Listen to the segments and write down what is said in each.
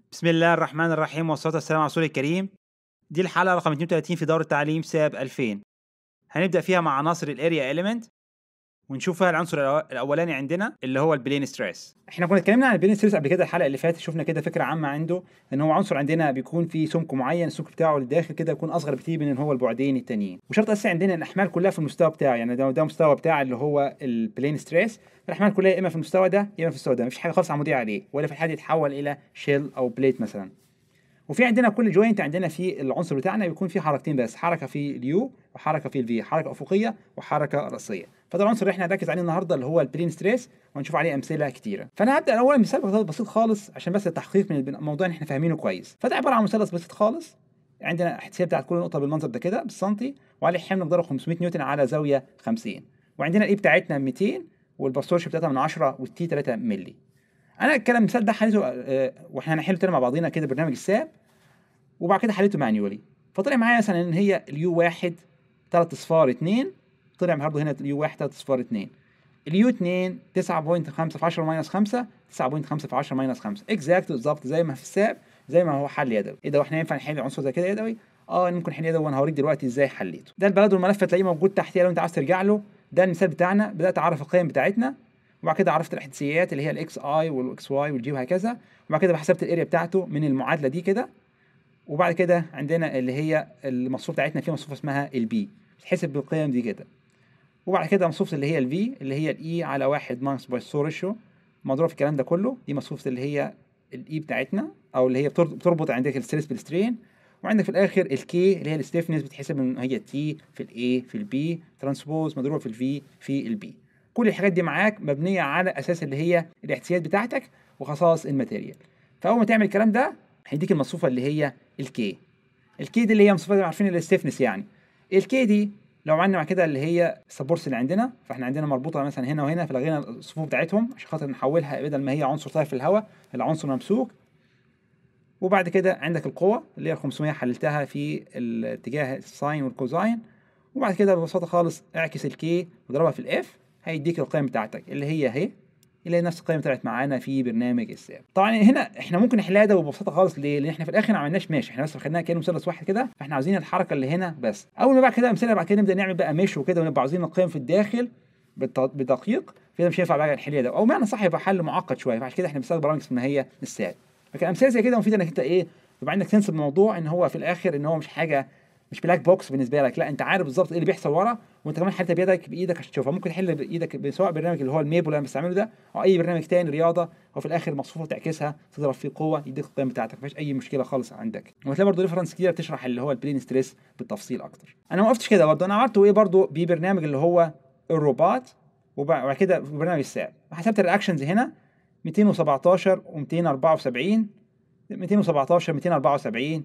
بسم الله الرحمن الرحيم والصلاة والسلام على رسول الكريم دي الحلقة رقم 32 في دورة تعليم ساب 2000 هنبدأ فيها مع عناصر الاريا element ونشوف فيها العنصر الأو- الاولاني عندنا اللي هو البلين ستريس احنا كنا اتكلمنا عن البلين ستريس قبل كده الحلقه اللي فاتت شفنا كده فكره عامه عنده ان هو عنصر عندنا بيكون فيه سمك معين السمك بتاعه للداخل كده يكون اصغر بكتير من ان هو البعدين التانيين وشرط اساسي عندنا ان الاحمال كلها في المستوى بتاعه يعني ده ده مستوى بتاع اللي هو البلين ستريس الاحمال كلها يا اما في المستوى ده يا اما في المستوى ده مفيش حاجه خالص عموديه عليه ولا في الحاله يتحول الى شيل او بليت مثلا وفي عندنا كل جوينت عندنا في العنصر بتاعنا بيكون فيه حركتين بس حركه في اليو وحركه في الفي حركه افقيه وحركه راسيه فده العنصر اللي احنا هنركز عليه النهارده اللي هو البلين ستريس وهنشوف عليه امثله كتيره فانا هبدا الاول مثال بسيط- بسيط خالص عشان بس التحقيق من الموضوع اللي احنا فاهمينه كويس فده عباره عن مثلث بسيط خالص عندنا احتساب بتاعت كل نقطه بالمنظر ده كده بالسنتي وعليه حمل مقداره 500 نيوتن على زاويه 50 وعندنا الاي بتاعتنا 200 والباستورش بتاعتها من 10 والتي 3 مللي انا الكلام المثال ده حليته آه، واحنا هنحله تاني مع بعضينا كده برنامج الساب وبعد كده حليته مانيولي فطلع معايا مثلا ان هي اليو واحد 3 اصفار 2 طلع برضه هنا اليو واحد 3 اصفار 2 اليو 2 9.5 في 10 ماينس 5 9.5 في 10 ماينس 5 اكزاكت بالظبط زي ما في الساب زي ما هو حل يدوي ايه ده واحنا ينفع نحل عنصر زي كده يدوي اه ممكن نحل يدوي وانا هوريك دلوقتي ازاي حليته ده البلد والملف هتلاقيه موجود تحتيه لو انت عاوز ترجع له ده المثال بتاعنا بدات اعرف القيم بتاعتنا وبعد كده عرفت الاحداثيات اللي هي الاكس اي والاكس واي والجي وهكذا وبعد كده حسبت الاريا بتاعته من المعادله دي كده وبعد كده عندنا اللي هي المصفوفه بتاعتنا في مصفوفه اسمها البي بتحسب بالقيم دي كده وبعد كده مصفوفه اللي هي الفي اللي هي الاي على واحد ماينس باي سو ريشيو مضروب في الكلام ده كله دي مصفوفه اللي هي الاي بتاعتنا او اللي هي بتر- بتربط عندك الستريس بالسترين وعندك في الاخر الكي اللي هي الستيفنس بتحسب من هي تي في الاي في البي ترانسبوز مضروبه في الفي في البي كل الحاجات دي معاك مبنيه على اساس اللي هي الاحتياجات بتاعتك وخصائص الماتيريال فاول ما تعمل الكلام ده هيديك المصفوفه اللي هي الكي الكي دي اللي هي مصفوفه عارفين الستيفنس يعني الكي دي لو عملنا مع كده اللي هي السبورس اللي عندنا فاحنا عندنا مربوطه مثلا هنا وهنا فلغينا الصفوف بتاعتهم عشان خاطر نحولها بدل ما هي عنصر طاير في الهواء العنصر ممسوك وبعد كده عندك القوة اللي هي 500 حللتها في الاتجاه الساين والكوزاين وبعد كده ببساطة خالص اعكس الكي واضربها في الاف هيديك القيم بتاعتك اللي هي اهي اللي هي نفس القيم طلعت معانا في برنامج الساب طبعا هنا احنا ممكن نحلها ده ببساطه خالص ليه لان احنا في الاخر ما عملناش ماشي احنا بس خدناها كانه مثلث واحد كده فاحنا عاوزين الحركه اللي هنا بس اول ما بعد كده امثله بعد كده نبدا نعمل بقى مش وكده ونبقى عاوزين القيم في الداخل بالت- بدقيق فده مش هينفع بقى نحل ده او معنى صح يبقى حل معقد شويه فعشان كده احنا بنستخدم برامج اسمها هي الساب لكن امثله زي كده مفيده انك انت ايه يبقى عندك سنس الموضوع ان هو في الاخر ان هو مش حاجه مش بلاك بوكس بالنسبه لك لا انت عارف بالظبط ايه اللي بيحصل ورا وانت كمان حلتها بيدك بايدك عشان تشوفها ممكن تحل بايدك سواء برنامج اللي هو الميبل اللي انا بستعمله ده او اي برنامج تاني رياضه وفي الاخر مصفوفه تعكسها تضرب فيه قوه يديك القيم بتاعتك مفيش اي مشكله خالص عندك وهتلاقي برضه ريفرنس كتير بتشرح اللي هو البلين ستريس بالتفصيل اكتر انا ما وقفتش كده برضه انا عملته ايه برضه ببرنامج اللي هو الروبوت وبع- وبعد كده في برنامج الساب حسبت الرياكشنز هنا 217 و274 217 274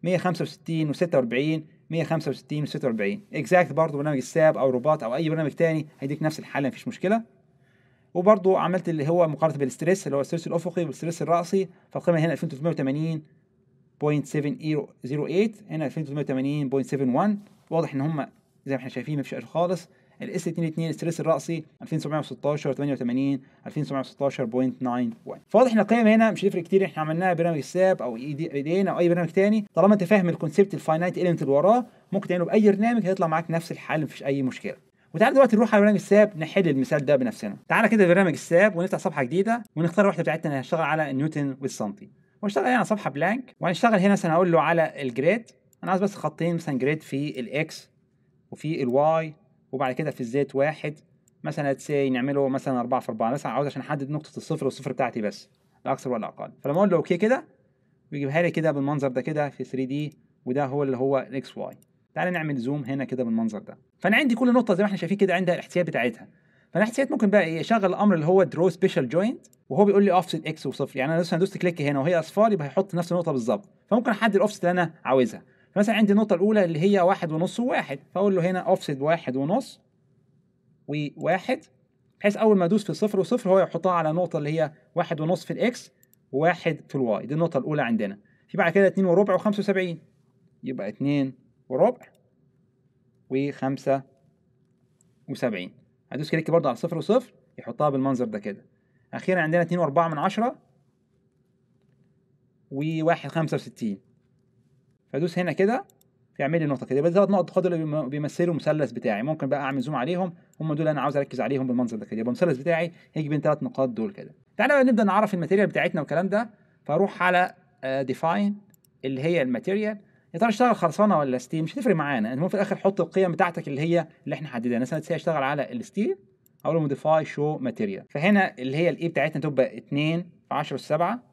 165 و46 165 و46 اكزاكت برضه برنامج الساب او روبوت او اي برنامج تاني هيديك نفس الحل مفيش مشكله وبرضه عملت اللي هو مقارنه بالستريس اللي هو الستريس الافقي والستريس الراسي فالقيمه هنا 2380.708 هنا 2380.71 واضح ان هم زي ما احنا شايفين مفيش اشاره خالص الاس 22 الستريس الراسي 2716 88 2716.91 فواضح ان القيم هنا مش هتفرق كتير احنا عملناها برنامج الساب او إيدي- ايدينا او اي برنامج تاني طالما انت فاهم الكونسيبت الفاينايت اليمنت اللي وراه ممكن تعمله باي برنامج هيطلع معاك نفس الحل مفيش اي مشكله وتعالى دلوقتي نروح على برنامج الساب نحل المثال ده بنفسنا تعالى كده برنامج الساب ونفتح صفحه جديده ونختار الوحده بتاعتنا اللي هنشتغل على نيوتن والسنتي ونشتغل هنا على صفحه بلانك وهنشتغل هنا مثلا هقول له على الجريد انا عاوز بس خطين مثلا جريد في الاكس وفي الواي وبعد كده في الزيت واحد مثلا تسي نعمله مثلا 4 في 4 مثلا عاوز عشان احدد نقطه الصفر والصفر بتاعتي بس لا اكثر ولا اقل فلما اقول له اوكي كده ويجيبها لي كده بالمنظر ده كده في 3 دي وده هو اللي هو الاكس واي تعالى نعمل زوم هنا كده بالمنظر ده فانا عندي كل نقطه زي ما احنا شايفين كده عندها الاحتياجات بتاعتها فالاحتياجات ممكن بقى ايه اشغل الامر اللي هو درو سبيشال جوينت وهو بيقول لي اوفست اكس وصفر يعني انا مثلا دوست كليك هنا وهي اصفار يبقى هيحط نفس النقطه بالظبط فممكن احدد الاوفست اللي انا عاوزها فمثلا عندي النقطه الاولى اللي هي واحد ونص وواحد فاقول له هنا اوفست واحد ونص وواحد بحيث اول ما ادوس في صفر وصفر هو يحطها على نقطه اللي هي واحد ونص في الاكس وواحد في الواي دي النقطه الاولى عندنا في بعد كده اتنين وربع و75 يبقى اتنين وربع وخمسة وسبعين هدوس كليك برضه على صفر وصفر يحطها بالمنظر ده كده اخيرا عندنا اتنين واربعة من عشرة و1 65 فادوس هنا كده فيعمل لي نقطه كده يبقى ثلاث نقط خد اللي بيمثلوا المثلث بتاعي ممكن بقى اعمل زوم عليهم هم دول انا عاوز اركز عليهم بالمنظر ده كده يبقى المثلث بتاعي هيجي بين ثلاث نقاط دول كده تعالى بقى نبدا نعرف الماتيريال بتاعتنا والكلام ده فاروح على ديفاين اللي هي الماتيريال يا ترى اشتغل خرسانه ولا ستيل مش هتفرق معانا المهم في الاخر حط القيم بتاعتك اللي هي اللي احنا حددناها مثلا اشتغل على الستيل اقول له موديفاي شو ماتيريال فهنا اللي هي الاي بتاعتنا تبقى 2 في 10 اس 7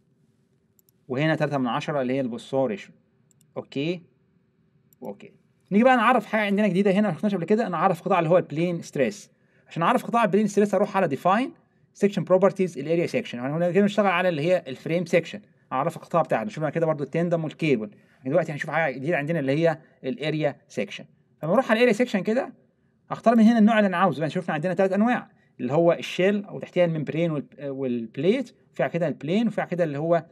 وهنا 3 من 10 اللي هي البوسور ريشيو اوكي واوكي نيجي بقى نعرف حاجه عندنا جديده هنا ما شفناش قبل كده نعرف قطاع اللي هو البلين ستريس عشان اعرف قطاع البلين ستريس اروح على ديفاين سيكشن بروبرتيز الاريا سيكشن احنا كده بنشتغل على اللي هي الفريم سيكشن اعرف القطاع بتاعنا شفنا كده برضو التندم والكيبل دلوقتي هنشوف حاجه جديده عندنا اللي هي الاريا سيكشن فلما اروح على الاريا سيكشن كده اختار من هنا النوع اللي انا عاوزه يعني شفنا عندنا ثلاث انواع اللي هو الشيل او تحتها الممبرين والبليت وفيها كده البلين وفيها كده اللي هو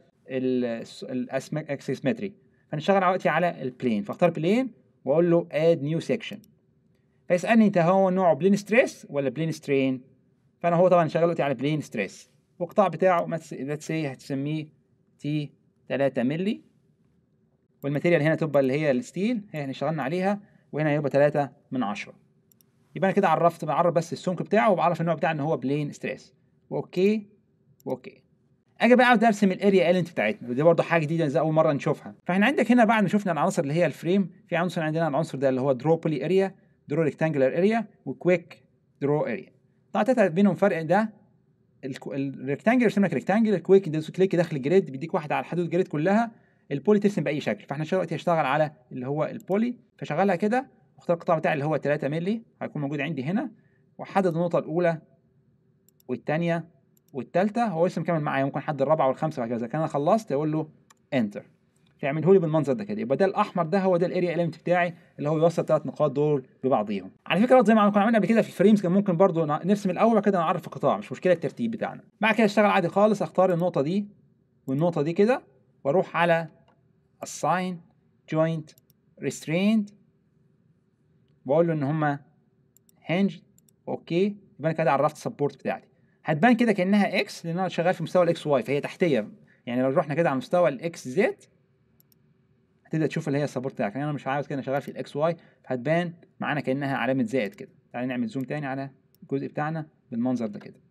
الاكسسمتري فنشتغل دلوقتي على البلين فاختار بلين واقول له اد نيو سيكشن فيسالني انت هو نوعه بلين ستريس ولا بلين سترين فانا هو طبعا شغال دلوقتي على بلين ستريس والقطاع بتاعه ليتس سي هتسميه تي 3 مللي والماتيريال هنا تبقى اللي هي الستيل هي احنا اشتغلنا عليها وهنا يبقى 3 من 10 يبقى انا كده عرفت بعرف بس السمك بتاعه وبعرف النوع بتاعه ان هو بلين ستريس واوكي واوكي اجي بقى اقعد ارسم الاريا الينت بتاعتنا ودي برضه حاجه جديده زي اول مره نشوفها فاحنا عندك هنا بعد ما شفنا العناصر اللي هي الفريم في عنصر عندنا العنصر ده اللي هو درو بولي اريا درو ريكتانجلر اريا وكويك درو اريا طبعا بينهم فرق ده الريكتانجل يرسم لك ريكتانجل الكويك دوس كليك داخل الجريد بيديك واحده على حدود الجريد كلها البولي ترسم باي شكل فاحنا دلوقتي هشتغل على اللي هو البولي فشغلها كده واختار القطاع بتاعي اللي هو 3 مللي هيكون موجود عندي هنا واحدد النقطه الاولى والثانيه والثالثه هو لسه مكمل معايا ممكن حد الرابعه والخامسه وهكذا كان انا خلصت اقول له انتر فيعمله لي بالمنظر ده كده يبقى ده الاحمر ده هو ده الاريا اليمنت بتاعي اللي هو يوصل الثلاث نقاط دول ببعضيهم على فكره زي ما كنا عملنا قبل كده في الفريمز كان ممكن برضو نرسم الاول وبعد كده نعرف القطاع مش مشكله الترتيب بتاعنا بعد كده اشتغل عادي خالص اختار النقطه دي والنقطه دي كده واروح على assign joint restrained واقول له ان هما هنج اوكي يبقى انا كده عرفت السبورت بتاعتي هتبان كده كانها اكس لان انا شغال في مستوى الاكس واي فهي تحتيه يعني لو رحنا كده على مستوى الاكس زد هتبدا تشوف اللي هي السبورت بتاعك يعني انا مش عاوز كده شغال في الاكس واي فهتبان معانا كانها علامه زائد كده تعالى نعمل زوم تاني على الجزء بتاعنا بالمنظر ده كده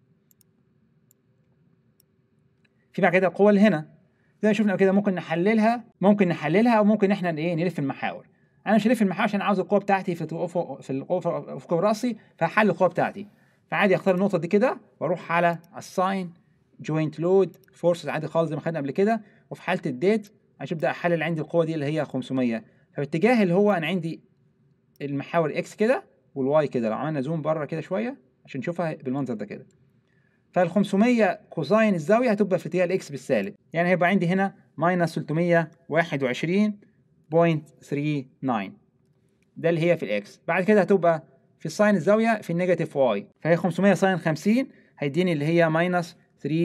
في بعد كده القوه اللي هنا زي ما شفنا كده ممكن نحللها ممكن نحللها او ممكن احنا ايه نلف المحاور انا مش هلف المحاور عشان عاوز القوه بتاعتي في في القوه في راسي فهحل القوه بتاعتي فعادي اختار النقطه دي كده واروح على assign joint load forces عادي خالص زي ما خدنا قبل كده وفي حاله الديت عشان ابدا احلل عندي القوه دي اللي هي 500 فالاتجاه اللي هو انا عندي المحاور اكس كده والواي كده لو عملنا زوم بره كده شويه عشان نشوفها بالمنظر ده كده فال 500 كوزاين الزاويه هتبقى في اتجاه الاكس بالسالب يعني هيبقى عندي هنا ماينس 321.39 ده اللي هي في الاكس بعد كده هتبقى في الساين الزاويه في النيجاتيف واي فهي 500 ساين 50 هيديني اللي هي ماينس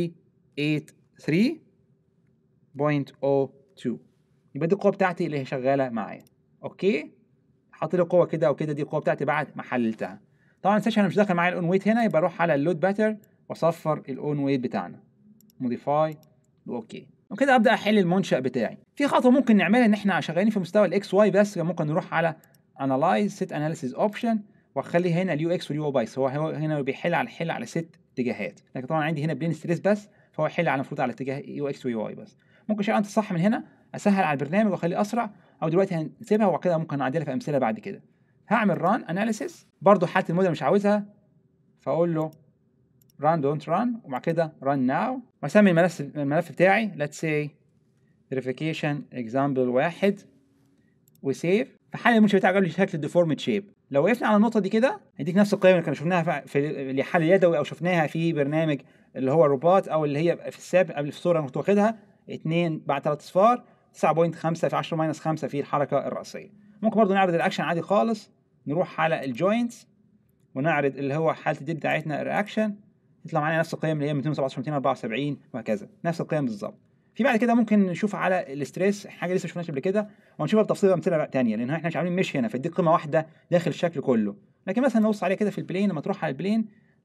383.02 يبقى دي القوه بتاعتي اللي هي شغاله معايا اوكي حاطط لي قوه كده وكده دي القوه بتاعتي بعد ما حللتها طبعا ما انا مش داخل معايا الاون ويت هنا يبقى اروح على اللود باتر واصفر الاون ويت بتاعنا موديفاي اوكي وكده ابدا احل المنشا بتاعي في خطوه ممكن نعملها ان احنا شغالين في مستوى الاكس واي بس ممكن نروح على انالايز سيت اناليسيز اوبشن واخلي هنا اليو اكس واليو بايس هو هنا بيحل على حل على ست اتجاهات لكن طبعا عندي هنا بلين ستريس بس فهو يحل على المفروض على اتجاه يو اكس ويو واي بس ممكن شغل انت صح من هنا اسهل على البرنامج واخليه اسرع او دلوقتي هنسيبها وبعد كده ممكن نعدلها في امثله بعد كده هعمل ران اناليسيس برضو حاله الموديل مش عاوزها فاقول له run don't run وبعد كده run now واسمي الملف الملف بتاعي let's say verification example واحد وسيف فحل المنشأ بتاعي جاب لي شكل الديفورمد شيب لو وقفنا على النقطة دي كده هيديك نفس القيم اللي كنا شفناها في الحل اليدوي أو شفناها في برنامج اللي هو الروبوت أو اللي هي في السابق قبل في الصورة أنا كنت واخدها 2 بعد 3 أصفار 9.5 في 10 ماينس 5 في الحركة الرأسية ممكن برضه نعرض الأكشن عادي خالص نروح على الجوينتس ونعرض اللي هو حالة الديد بتاعتنا الرياكشن يطلع معانا نفس القيم اللي هي 217 274 وهكذا نفس القيم بالظبط في بعد كده ممكن نشوف على الاستريس حاجه لسه شفناش قبل كده ونشوفها بتفصيل امثله ثانيه لان احنا مش عاملين مش هنا فيديك قيمه واحده داخل الشكل كله لكن مثلا نبص عليها كده في البلين لما تروح على البلين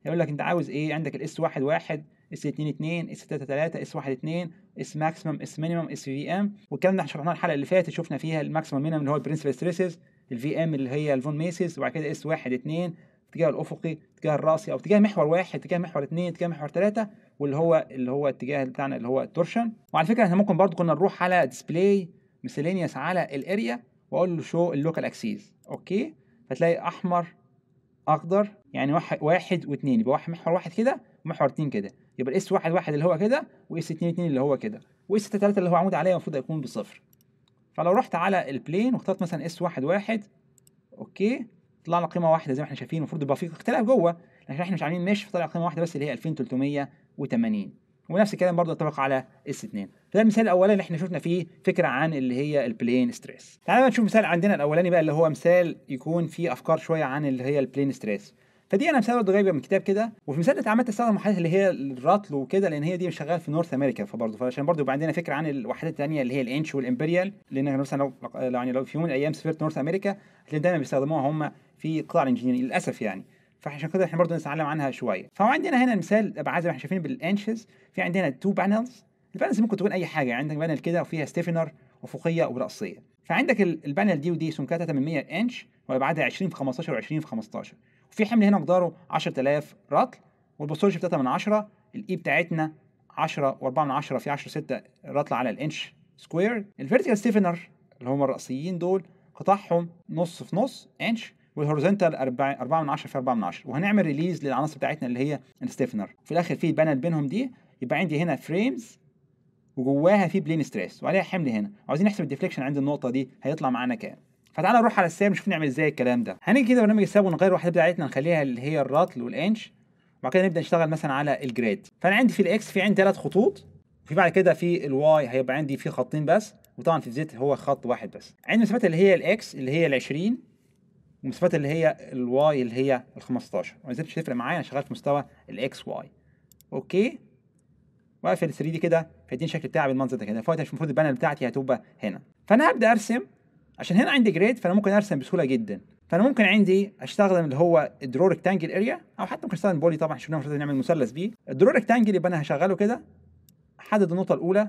هيقول لك انت عاوز ايه عندك الاس 1 1 اس 2 2 اس 3 3 اس 1 2 اس ماكسيمم اس مينيمم اس في ام والكلام ده احنا شرحناه الحلقه اللي فاتت شفنا فيها الماكسيمم مينيمم اللي هو البرنسبل ستريسز الفي ام اللي هي الفون ميسيس وبعد كده اس 1 2 اتجاه الافقي اتجاه الراسي او اتجاه محور واحد اتجاه محور اثنين اتجاه محور ثلاثه واللي هو اللي هو الاتجاه بتاعنا اللي هو التورشن وعلى فكره احنا ممكن برضو كنا نروح على ديسبلاي مسيلينيوس على الاريا واقول له شو اللوكال اكسيس اوكي فتلاقي احمر اخضر يعني واحد واحد واثنين يبقى واحد محور واحد كده ومحور اثنين كده يبقى الاس واحد واحد اللي هو كده واس اثنين اثنين اللي هو كده واس ثلاثة اللي هو عمود عليه المفروض يكون بصفر فلو رحت على البلين واخترت مثلا اس واحد واحد اوكي طلع لنا قيمه واحده زي ما احنا شايفين المفروض يبقى في اختلاف جوه لكن احنا مش عاملين مش فطلع قيمه واحده بس اللي هي 2380 ونفس الكلام برضه ينطبق على اس 2 فده المثال الاولاني اللي احنا شفنا فيه فكره عن اللي هي البلين ستريس تعالى بقى نشوف مثال عندنا الاولاني بقى اللي هو مثال يكون فيه افكار شويه عن اللي هي البلين ستريس فدي انا مثال برضه جايبه من كتاب كده وفي مثال ده عملت استخدم حاجات اللي هي الرطل وكده لان هي دي شغال في نورث امريكا فبرضه فعشان برضه يبقى عندنا فكره عن الوحدات الثانيه اللي هي الانش والامبريال لان مثلا لو يعني لو في يوم من الايام سافرت نورث امريكا هتلاقي دايما بيستخدموها هم في قطاع الانجينيرنج للاسف يعني فعشان كده احنا برضه نتعلم عنها شويه فهو عندنا هنا المثال ابعاد زي ما احنا شايفين بالانشز في عندنا تو بانلز البانلز ممكن تكون اي حاجه عندك بانل كده وفيها ستيفنر افقيه وراسيه فعندك البانل دي ودي سمكها 3 من 100 انش وابعادها 20 في 15 و20 في 15 وفي حمل هنا مقداره 10000 رطل والبوستولوجي 3 من 10 الاي بتاعتنا 10 و4 من 10 في 10 6 رطل على الانش سكوير الفيرتيكال ستيفنر اللي هم الرئيسيين دول قطعهم نص في نص انش والهوريزونتال 4 من 10 في 4 من 10 وهنعمل ريليز للعناصر بتاعتنا اللي هي الستيفنر في الاخر في بانل بينهم دي يبقى عندي هنا فريمز وجواها في بلين ستريس وعليها حمل هنا عاوزين نحسب الديفليكشن عند النقطه دي هيطلع معانا كام فتعالى نروح على الساب نشوف نعمل ازاي الكلام ده هنيجي كده برنامج الساب ونغير الوحدات بتاعتنا نخليها اللي هي الرطل والانش وبعد كده نبدا نشتغل مثلا على الجريد فانا عندي في الاكس في عندي ثلاث خطوط وفي بعد كده في الواي هيبقى عندي في خطين بس وطبعا في الزيت هو خط واحد بس عندي المسافات اللي هي الاكس اللي هي ال 20 والمسافات اللي هي الواي اللي هي ال 15 والزيت مش هتفرق معايا انا شغال في مستوى الاكس واي اوكي واقفل ال 3 دي كده فيديني الشكل بتاعي بالمنظر ده كده فوق مش المفروض البانل بتاعتي هتبقى هنا فانا هبدا ارسم عشان هنا عندي جريد فانا ممكن ارسم بسهوله جدا فانا ممكن عندي استخدم اللي هو الدرو ريكتانجل اريا او حتى ممكن استخدم بولي طبعا شفنا المفروض نعمل مثلث بيه الدرو ريكتانجل يبقى انا هشغله كده احدد النقطه الاولى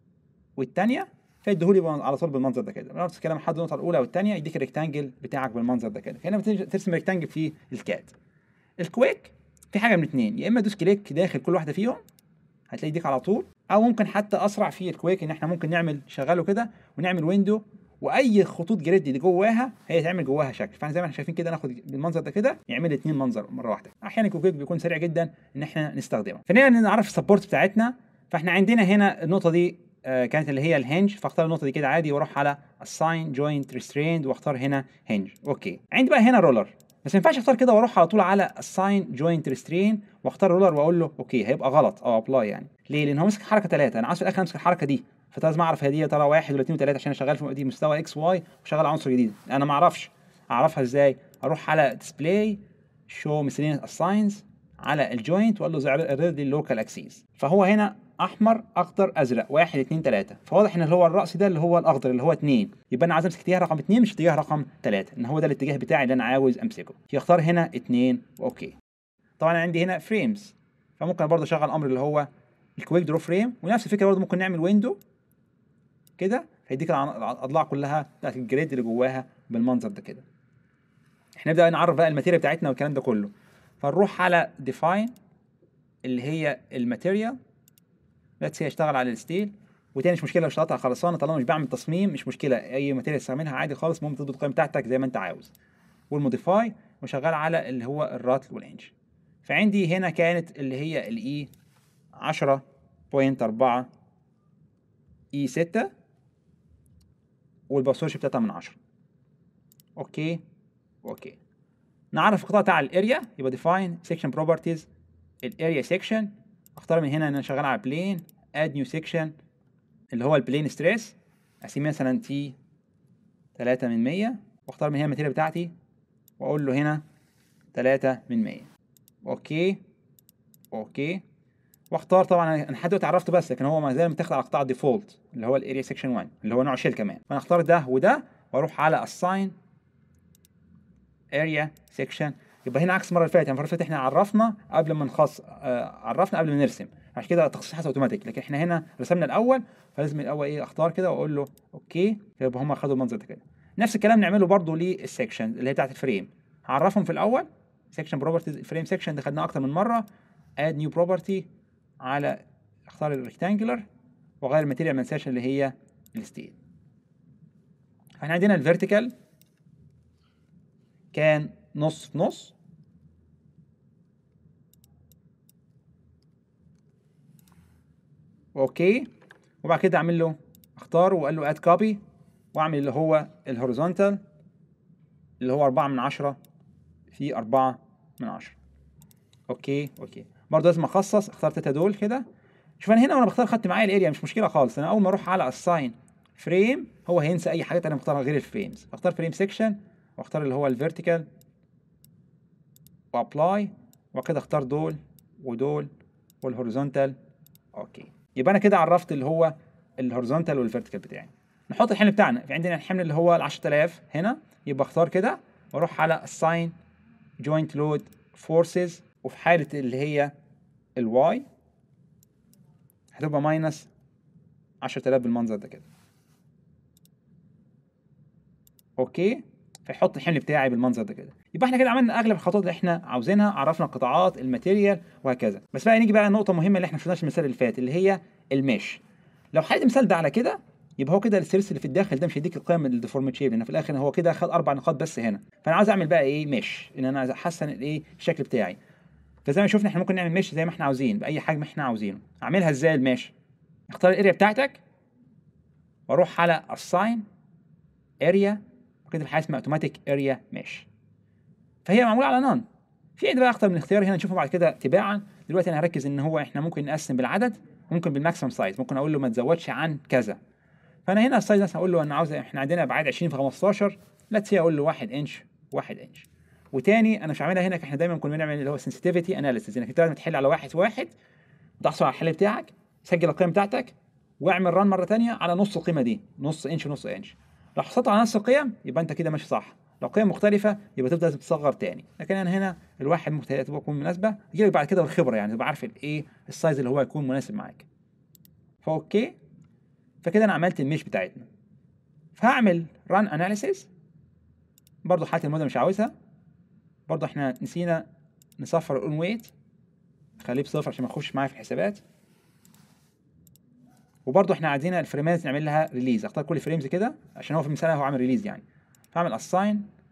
والثانيه فيديهولي على طول بالمنظر ده كده نفس الكلام حدد النقطه الاولى والثانيه يديك الريكتانجل بتاعك بالمنظر ده كده هنا بترسم ريكتانجل في الكاد الكويك في حاجه من اثنين يا اما ادوس كليك داخل كل واحده فيهم هتلاقي يديك على طول او ممكن حتى اسرع في الكويك ان احنا ممكن نعمل شغله كده ونعمل ويندو واي خطوط جريد اللي جواها هي تعمل جواها شكل فاحنا زي ما احنا شايفين كده ناخد بالمنظر ده كده يعمل اثنين منظر مره واحده احيانا الكويك بيكون سريع جدا ان احنا نستخدمه فنيجي نعرف السبورت بتاعتنا فاحنا عندنا هنا النقطه دي آه كانت اللي هي الهنج فاختار النقطه دي كده عادي واروح على assign joint restrained واختار هنا هنج اوكي عندي بقى هنا رولر بس ما ينفعش اختار كده واروح على طول على assign joint restrain واختار رولر واقول له اوكي هيبقى غلط او ابلاي يعني ليه لان هو مسك حركه ثلاثه انا عاوز في الاخر امسك الحركه دي فلازم اعرف هي دي ترى واحد ولا اثنين وثلاثه عشان اشغل في دي مستوى اكس واي وشغل عنصر جديد انا ما اعرفش اعرفها ازاي اروح على ديسبلاي شو miscellaneous assigns على الجوينت واقول له اعرض لي اللوكال اكسيس فهو هنا احمر اخضر ازرق واحد اثنين ثلاثه فواضح ان اللي هو الراس ده اللي هو الاخضر اللي هو اثنين يبقى انا عايز امسك اتجاه رقم اثنين مش اتجاه رقم ثلاثه ان هو ده الاتجاه بتاعي اللي انا عاوز امسكه يختار هنا اثنين اوكي طبعا انا عندي هنا فريمز فممكن برضه اشغل امر اللي هو الكويك درو فريم ونفس الفكره برضه ممكن نعمل ويندو كده هيديك الاضلاع كلها بتاعت الجريد اللي جواها بالمنظر ده كده احنا نبدا نعرف بقى الماتيريال بتاعتنا والكلام ده كله فنروح على ديفاين اللي هي الماتيريال ليتس اشتغل على الستيل وتاني مش مشكله لو اشتغلت على خرسانه طالما مش بعمل تصميم مش مشكله اي ماتيريال تستعملها عادي خالص المهم تظبط القيم بتاعتك زي ما انت عاوز والموديفاي وشغال على اللي هو الراتل والانش فعندي هنا كانت اللي هي الاي 10.4 اي 6 والباسورش بتاعتها من 10 اوكي اوكي نعرف القطاع بتاع الاريا يبقى ديفاين سيكشن بروبرتيز الاريا سيكشن اختار من هنا ان انا شغال على بلين اد نيو سيكشن اللي هو البلين ستريس اسميه مثلا تي 3 من 100 واختار من هنا الماتيريال بتاعتي واقول له هنا 3 من 100 اوكي اوكي واختار طبعا انا لحد دلوقتي عرفته بس لكن هو ما زال متاخد على قطاع الديفولت اللي هو الاريا سيكشن 1 اللي هو نوع شيل كمان فانا اختار ده وده واروح على assign اريا سيكشن يبقى هنا عكس المره اللي فاتت يعني المره اللي فاتت احنا عرفنا قبل ما نخص آه عرفنا قبل ما نرسم عشان كده التخصيص حصل اوتوماتيك لكن احنا هنا رسمنا الاول فلازم الاول ايه اختار كده واقول له اوكي يبقى هم خدوا المنظر ده كده نفس الكلام نعمله برضو للسكشن اللي هي بتاعت الفريم هعرفهم في الاول سكشن بروبرتيز فريم سكشن ده خدناه اكتر من مره اد نيو بروبرتي على اختار الريكتانجلر واغير الماتيريال ما انساش اللي هي الستيل احنا عندنا الفيرتيكال كان نص في نص اوكي وبعد كده اعمل له اختاره وقال له اد كوبي واعمل اللي هو الهوريزونتال اللي هو 4 من 10 في 4 من 10 اوكي اوكي برضه لازم اخصص اختار تلاته دول كده شوف انا هنا وانا بختار خدت معايا الاريا مش مشكله خالص انا اول ما اروح على اساين فريم هو هينسى اي حاجات انا مختارها غير الفريمز اختار فريم سيكشن واختار اللي هو الفيرتيكال وابلاي وبعد كده اختار دول ودول والهوريزونتال اوكي يبقى انا كده عرفت اللي هو الهوريزونتال والفيرتيكال بتاعي نحط الحمل بتاعنا في عندنا الحمل اللي هو ال 10000 هنا يبقى اختار كده واروح على assign joint load forces وفي حالة اللي هي الواي هتبقى ماينس 10000 بالمنظر ده كده اوكي فيحط الحمل بتاعي بالمنظر ده كده يبقى احنا كده عملنا اغلب الخطوات اللي احنا عاوزينها عرفنا القطاعات الماتيريال وهكذا بس بقى نيجي بقى نقطه مهمه اللي احنا ما شفناش المثال اللي فات اللي هي المش لو حليت المثال ده على كده يبقى هو كده الستريس اللي في الداخل ده مش هيديك القيم الديفورميت شيب لان في الاخر هو كده خد اربع نقاط بس هنا فانا عاوز اعمل بقى ايه مش ان انا عايز احسن الايه الشكل بتاعي فزي ما شفنا احنا ممكن نعمل مش زي ما احنا عاوزين باي حجم احنا عاوزينه اعملها ازاي المش اختار الاريا بتاعتك واروح على assign area وكده في حاجه اسمها اوتوماتيك اريا مش فهي معموله على نون في عندي بقى اكتر من اختيار هنا نشوفه بعد كده تباعا دلوقتي انا هركز ان هو احنا ممكن نقسم بالعدد ممكن بالماكسيمم سايز ممكن اقول له ما تزودش عن كذا فانا هنا السايز مثلا اقول له انا عاوز احنا عندنا ابعاد 20 في 15 لا تسي اقول له 1 انش 1 انش وتاني انا مش هعملها هنا احنا دايما كنا بنعمل اللي هو سنسيتيفيتي اناليسيس انك انت لازم تحل على واحد واحد تحصل على الحل بتاعك سجل القيم بتاعتك واعمل ران مره تانية على نص القيمه دي نص انش ونص انش لو حصلت على نفس القيم يبقى انت كده ماشي صح لو قيم مختلفه يبقى تبدا تصغر تاني لكن انا هنا الواحد ممكن تبقى تكون مناسبه تجي لك بعد كده بالخبره يعني تبقى عارف الايه السايز اللي هو يكون مناسب معاك فاوكي فكده انا عملت الميش بتاعتنا فهعمل ران اناليسيس برضه حالة الموديل مش عاوزها برضه احنا نسينا نصفر الاون ويت خليه بصفر عشان ما يخش معايا في الحسابات وبرضه احنا عايزين الفريمات نعمل لها ريليز اختار كل فريمز كده عشان هو في المثال هو عامل ريليز يعني فاعمل assign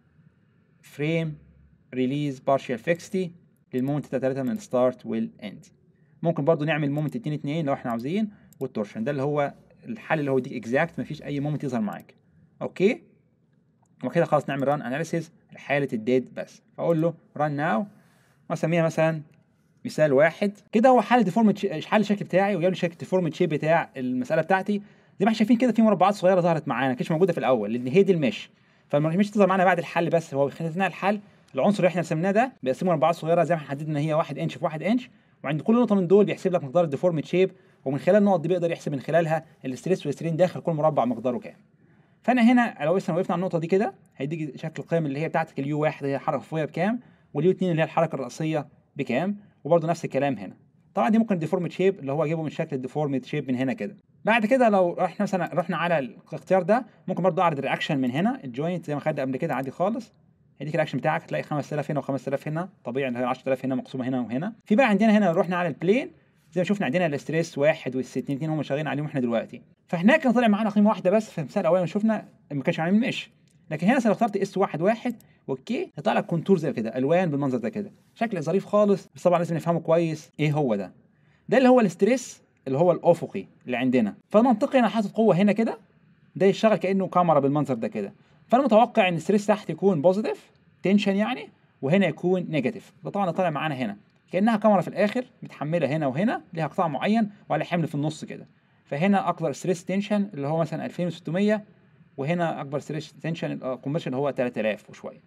فريم ريليز partial fixity للمومنت 3 من الستارت والاند ممكن برضه نعمل مومنت 2 2 لو احنا عاوزين والتورشن ده اللي هو الحل اللي هو يديك اكزاكت مفيش اي مومنت يظهر معاك اوكي وكده خلاص نعمل ران اناليسيز لحاله الديد بس فاقول له ران ناو واسميها مثلا مثال واحد كده هو حل ديفورمت حل الشكل بتاعي وجاب لي شكل ديفورمت شيب بتاع المساله بتاعتي زي ما احنا شايفين كده في مربعات صغيره ظهرت معانا كانتش موجوده في الاول لان هي دي المش فالمش تظهر معانا بعد الحل بس هو خلينا الحل العنصر اللي احنا رسمناه ده بيقسمه مربعات صغيره زي ما احنا حددنا هي 1 انش في 1 انش وعند كل نقطه من دول بيحسب لك مقدار الديفورمت شيب ومن خلال النقط دي بيقدر يحسب من خلالها الاستريس والسترين داخل كل مربع مقداره كام فانا هنا لو مثلا وقفنا على النقطه دي كده هيديك شكل القيم اللي هي بتاعتك اليو واحد اللي هي الحركه الافقيه بكام واليو 2 اللي هي الحركه الرئيسيه بكام وبرده نفس الكلام هنا طبعا دي ممكن ديفورمت شيب اللي هو اجيبه من شكل الديفورمت شيب من هنا كده بعد كده لو رحنا مثلا رحنا على الاختيار ده ممكن برضه اعرض الرياكشن من هنا الجوينت زي ما خدنا قبل كده عادي خالص هيديك الرياكشن بتاعك هتلاقي 5000 هنا و5000 هنا طبيعي اللي هي 10000 هنا مقسومه هنا وهنا في بقى عندنا هنا رحنا على البلين زي ما شفنا عندنا الاستريس واحد والستين اتنين هم شغالين عليهم احنا دلوقتي فهناك كان طلع معانا قيمه واحده بس في المثال الاولاني شفنا ما كانش عاملين مش لكن هنا لو اخترت اس واحد واحد اوكي يطلع لك كونتور زي كده الوان بالمنظر ده كده شكل ظريف خالص بس طبعا لازم نفهمه كويس ايه هو ده ده اللي هو الاستريس اللي هو الافقي اللي عندنا فمنطقي انا حاطط قوه هنا كده ده يشتغل كانه كاميرا بالمنظر ده كده فانا متوقع ان الستريس تحت يكون بوزيتيف تنشن يعني وهنا يكون نيجاتيف ده طبعا طالع معانا هنا كانها كاميرا في الاخر متحمله هنا وهنا ليها قطاع معين وعلى حمل في النص كده فهنا اكبر ستريس تنشن اللي هو مثلا 2600 وهنا اكبر ستريس تنشن كوميرشال هو 3000 وشويه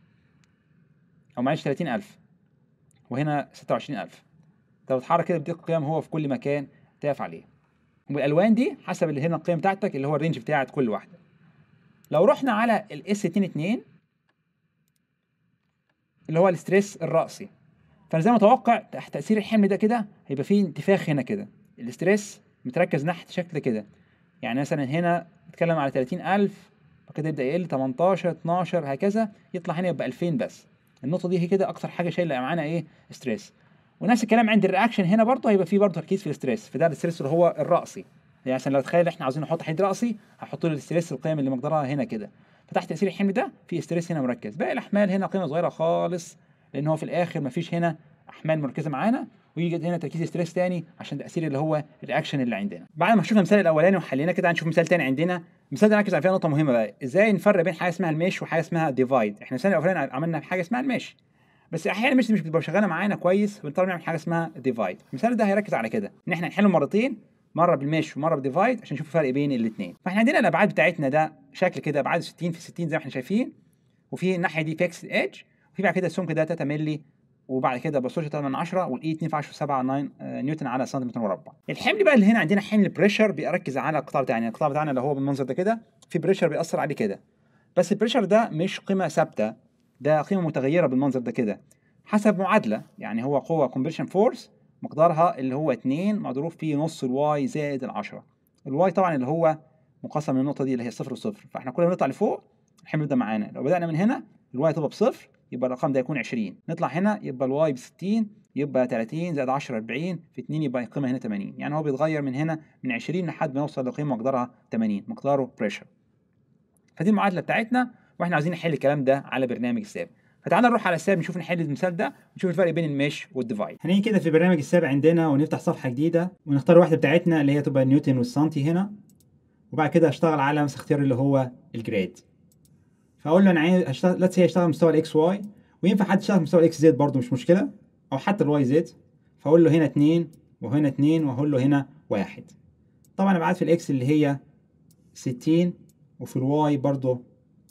او معلش 30000 وهنا 26000 انت بتتحرك كده بتديك قيم هو في كل مكان تقف عليه والالوان دي حسب اللي هنا القيم بتاعتك اللي هو الرينج بتاعت كل واحده لو رحنا على الاس 22 اللي هو الاستريس الرأسي فانا زي ما اتوقع تحت تاثير الحمل ده كده هيبقى فيه انتفاخ هنا كده الاستريس متركز ناحيه شكل كده يعني مثلا هنا نتكلم على 30000 كده يبدا يقل 18 12 هكذا يطلع هنا يبقى 2000 بس النقطه دي هي كده اكتر حاجه شايله معانا ايه ستريس ونفس الكلام عند الرياكشن هنا برضه هيبقى فيه برضه تركيز في الاستريس فده الاستريس اللي هو الراسي يعني مثلا لو تخيل احنا عاوزين نحط حديد راسي هحط له الاستريس القيم اللي مقدارها هنا كده فتحت تاثير الحمل ده في استريس هنا مركز باقي الاحمال هنا قيمه صغيره خالص لان هو في الاخر مفيش هنا احمال مركزه معانا ويوجد هنا تركيز ستريس تاني عشان تاثير اللي هو الرياكشن اللي عندنا بعد ما شفنا المثال الاولاني وحلينا كده هنشوف مثال تاني عندنا المثال ده نركز على فيها نقطه مهمه بقى ازاي نفرق بين حاجه اسمها الميش وحاجه اسمها ديفايد احنا المثال الاولاني عملنا حاجه اسمها الميش بس احيانا الميش مش بتبقى شغاله معانا كويس بنضطر نعمل حاجه اسمها ديفايد المثال ده هيركز على كده ان احنا نحله مرتين مره بالميش ومره بالديفايد عشان نشوف الفرق بين الاثنين فاحنا عندنا الابعاد بتاعتنا ده شكل كده ابعاد 60 في 60 زي ما احنا شايفين وفي الناحيه دي فيكس ايدج وفي بعد كده السمك ده 3 مللي وبعد كده بسوشة 8 من 10 والاي 2 في 10 7 9 نيوتن على سنتيمتر مربع الحمل بقى اللي هنا عندنا حمل بريشر بيركز على القطاع بتاعنا القطاع بتاعنا اللي هو بالمنظر ده كده في بريشر بيأثر عليه كده بس البريشر ده مش قيمه ثابته ده قيمه متغيره بالمنظر ده كده حسب معادله يعني هو قوه كومبريشن فورس مقدارها اللي هو 2 مضروب في نص الواي زائد ال 10 الواي طبعا اللي هو مقسم من النقطه دي اللي هي صفر وصفر فاحنا كل ما نطلع لفوق الحمل ده معانا لو بدانا من هنا الواي تبقى بصفر يبقى الرقم ده يكون 20 نطلع هنا يبقى الواي ب 60 يبقى 30 زائد 10 40 في 2 يبقى القيمه هنا 80 يعني هو بيتغير من هنا من 20 لحد ما يوصل لقيمه مقدارها 80 مقداره بريشر فدي المعادله بتاعتنا واحنا عايزين نحل الكلام ده على برنامج الساب فتعالى نروح على الساب نشوف نحل المثال ده ونشوف الفرق بين الميش والديفايد هنيجي كده في برنامج الساب عندنا ونفتح صفحه جديده ونختار واحده بتاعتنا اللي هي تبقى نيوتن والسنتي هنا وبعد كده اشتغل على مثلا اختيار اللي هو الجريد فاقول له انا عايز اشتغل ليتس هي اشتغل مستوى الاكس واي وينفع حد يشتغل مستوى الاكس زد برضه مش مشكله او حتى الواي زد فاقول له هنا 2 وهنا 2 واقول له هنا 1 طبعا ابعاد في الاكس اللي هي 60 وفي الواي برضه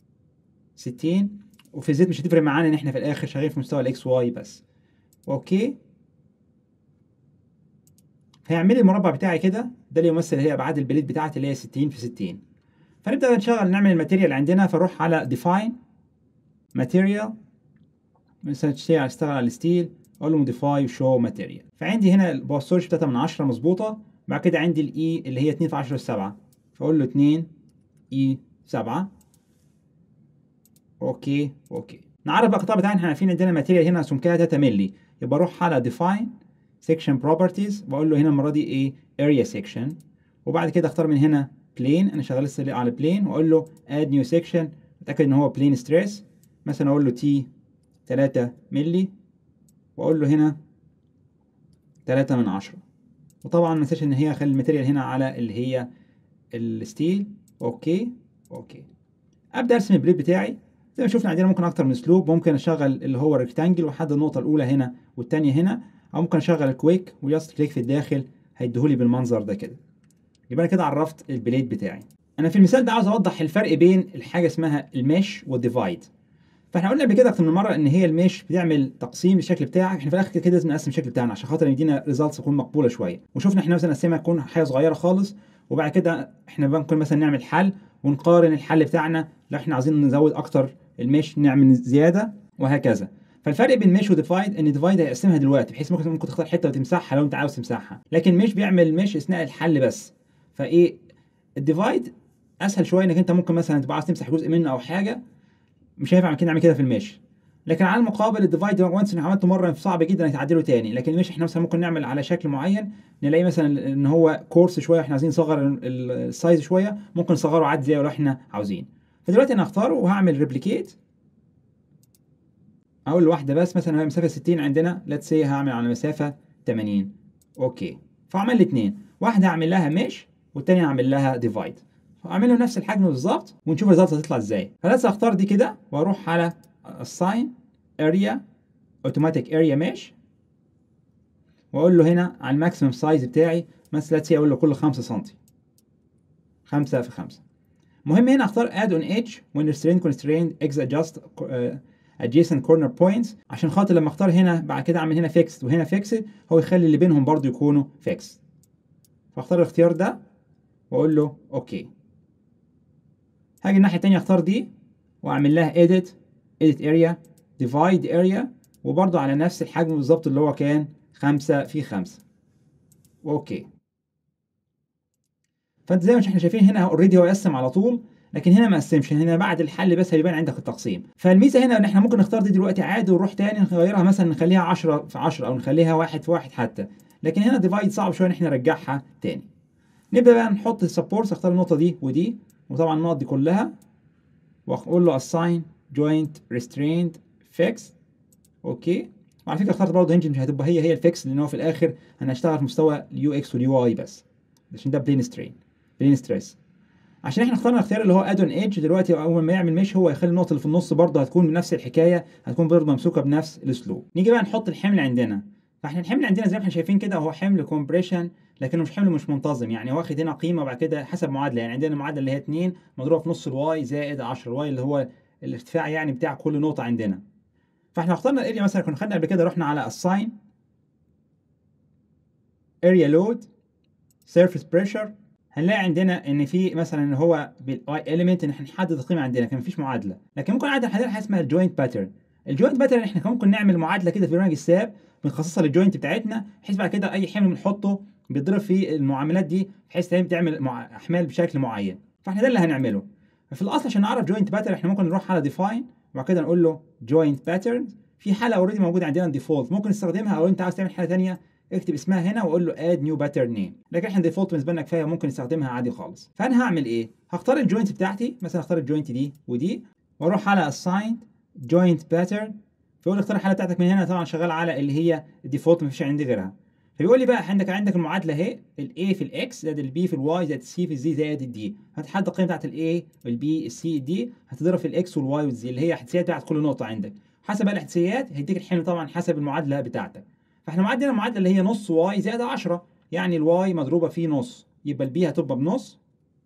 60 وفي الزد مش هتفرق معانا ان احنا في الاخر شغالين في مستوى الاكس واي بس اوكي فيعمل لي المربع بتاعي كده ده اللي يمثل هي ابعاد البليد بتاعتي اللي هي 60 في 60 فنبدا نشغل نعمل الماتيريال عندنا فنروح على define material مثلا اشتغل اشتغل على الستيل اقول له موديفاي وشو ماتيريال فعندي هنا البوستورج 3 من 10 مظبوطه بعد كده عندي الاي اللي هي 2 في 10 7 فاقول له 2 اي 7 اوكي اوكي نعرف بقى القطاع بتاعنا احنا عارفين عندنا ماتيريال هنا سمكها 3 مللي يبقى اروح على define section properties واقول له هنا المره دي ايه area section وبعد كده اختار من هنا plane انا شغال لسه على plane واقول له add new section اتاكد ان هو plane stress مثلا اقول له تي 3 مللي واقول له هنا 3 من 10 وطبعا ما انساش ان هي اخلي الماتيريال هنا على اللي هي الستيل اوكي اوكي ابدا ارسم البليد بتاعي زي ما شفنا عندنا ممكن اكتر من اسلوب ممكن اشغل اللي هو الريكتانجل واحدد النقطه الاولى هنا والثانيه هنا او ممكن اشغل الكويك وياست كليك في الداخل هيديهولي بالمنظر ده كده يبقى انا كده عرفت البليد بتاعي انا في المثال ده عاوز اوضح الفرق بين الحاجه اسمها الميش والديفايد فاحنا قلنا قبل كده اكتر من مره ان هي الميش بتعمل تقسيم للشكل بتاعك احنا في الاخر كده لازم نقسم الشكل بتاعنا عشان خاطر يدينا ريزلتس تكون مقبوله شويه وشفنا احنا مثلا نقسمها تكون حاجه صغيره خالص وبعد كده احنا ممكن مثلا نعمل حل ونقارن الحل بتاعنا لو احنا عايزين نزود اكتر الميش نعمل زياده وهكذا فالفرق بين ميش وديفايد ان ديفايد هيقسمها دلوقتي بحيث ممكن ممكن تختار حته وتمسحها لو انت عاوز تمسحها لكن ميش بيعمل ميش اثناء الحل بس فايه الديفايد اسهل شويه انك انت ممكن مثلا تبقى عاوز تمسح جزء منه او حاجه مش هينفع كده نعمل كده في الميش لكن على المقابل الديفايد وانس انك عملته مره صعب جدا انك تعدله تاني لكن الميش احنا مثلا ممكن نعمل على شكل معين نلاقي مثلا ان هو كورس شويه احنا عايزين نصغر السايز شويه ممكن نصغره عادي زي لو احنا عاوزين فدلوقتي انا هختاره وهعمل ريبليكيت اقول واحده بس مثلا هي مسافه 60 عندنا ليتس سي هعمل على مسافه 80 اوكي فاعمل لي اثنين واحده هعمل لها ميش والتانيه هعمل لها ديفايد فاعمل له نفس الحجم بالظبط ونشوف الريزلت هتطلع ازاي فلاتس اختار دي كده واروح على assign area automatic area mesh واقول له هنا على الماكسيمم سايز بتاعي مثلا لاتس اقول له كل 5 سم 5 في 5 المهم هنا اختار add on edge when restraint constraint x adjust uh, adjacent corner points عشان خاطر لما اختار هنا بعد كده اعمل هنا fixed وهنا fixed هو يخلي اللي بينهم برضو يكونوا fixed فاختار الاختيار ده واقول له اوكي هاجي الناحيه التانية اختار دي واعمل لها edit edit area ديفايد اريا وبرضه على نفس الحجم بالظبط اللي هو كان 5 في 5 اوكي فانت زي ما احنا شايفين هنا اوريدي هو قسم على طول لكن هنا ما قسمش هنا بعد الحل بس هيبان عندك التقسيم فالميزه هنا ان احنا ممكن نختار دي دلوقتي عادي ونروح تاني نغيرها مثلا نخليها 10 في 10 او نخليها واحد في واحد حتى لكن هنا ديفايد صعب شويه ان احنا نرجعها تاني نبدا بقى نحط السبورتس اختار النقطه دي ودي وطبعا النقط دي كلها واقول له assign joint restrained fix اوكي وعلى فكره اخترت برضه هنج مش هتبقى هي هي الفيكس لان هو في الاخر انا هشتغل في مستوى اليو اكس واليو اي بس عشان ده بلين سترين بلين ستريس عشان احنا اخترنا الاختيار اللي هو اد اون ايدج دلوقتي اول ما يعمل مش هو يخلي النقطه اللي في النص برضه هتكون بنفس الحكايه هتكون برضه ممسوكه بنفس الاسلوب نيجي بقى نحط الحمل عندنا فاحنا الحمل عندنا زي ما احنا شايفين كده هو حمل كومبريشن لكنه مش حمل مش منتظم يعني واخد هنا قيمه وبعد كده حسب معادله يعني عندنا المعادله اللي هي 2 مضروبه في نص الواي زائد 10 الواي اللي هو الارتفاع يعني بتاع كل نقطه عندنا فاحنا اخترنا الاريا مثلا كنا خدنا قبل كده رحنا على assign area load surface pressure هنلاقي عندنا ان في مثلا ان هو بالاي element ان احنا نحدد القيمه عندنا كان مفيش معادله لكن ممكن عندنا حاجه حاجه اسمها الجوينت باترن الجوينت باترن احنا كان ممكن نعمل معادله كده في برنامج الساب بنخصصها للجوينت بتاعتنا بحيث بعد كده اي حمل بنحطه بيتضرب في المعاملات دي بحيث تعمل مع... احمال بشكل معين فاحنا ده اللي هنعمله في الاصل عشان نعرف جوينت باترن احنا ممكن نروح على ديفاين وبعد كده نقول له جوينت باترن في حاله اوريدي موجوده عندنا ديفولت ممكن نستخدمها او انت عاوز تعمل حاله ثانيه اكتب اسمها هنا واقول له اد نيو باترن نيم لكن احنا ديفولت بالنسبه لنا كفايه ممكن نستخدمها عادي خالص فانا هعمل ايه هختار الجوينت بتاعتي مثلا اختار الجوينت دي ودي واروح على assign joint pattern فيقول لي اختار الحاله بتاعتك من هنا طبعا شغال على اللي هي الديفولت مفيش عندي غيرها فبيقول لي بقى عندك عندك المعادله اهي الاي في الاكس زائد البي في الواي زائد السي في الزي زائد الدي هتحدد القيمه بتاعت الاي والبي السي الدي هتضرب في الاكس والواي والزي اللي هي احداثيات بتاعت كل نقطه عندك حسب بقى الاحداثيات هيديك الحمل طبعا حسب المعادله بتاعتك فاحنا معادلنا المعادله اللي هي نص واي زائد 10 يعني الواي مضروبه في نص يبقى البي هتبقى بنص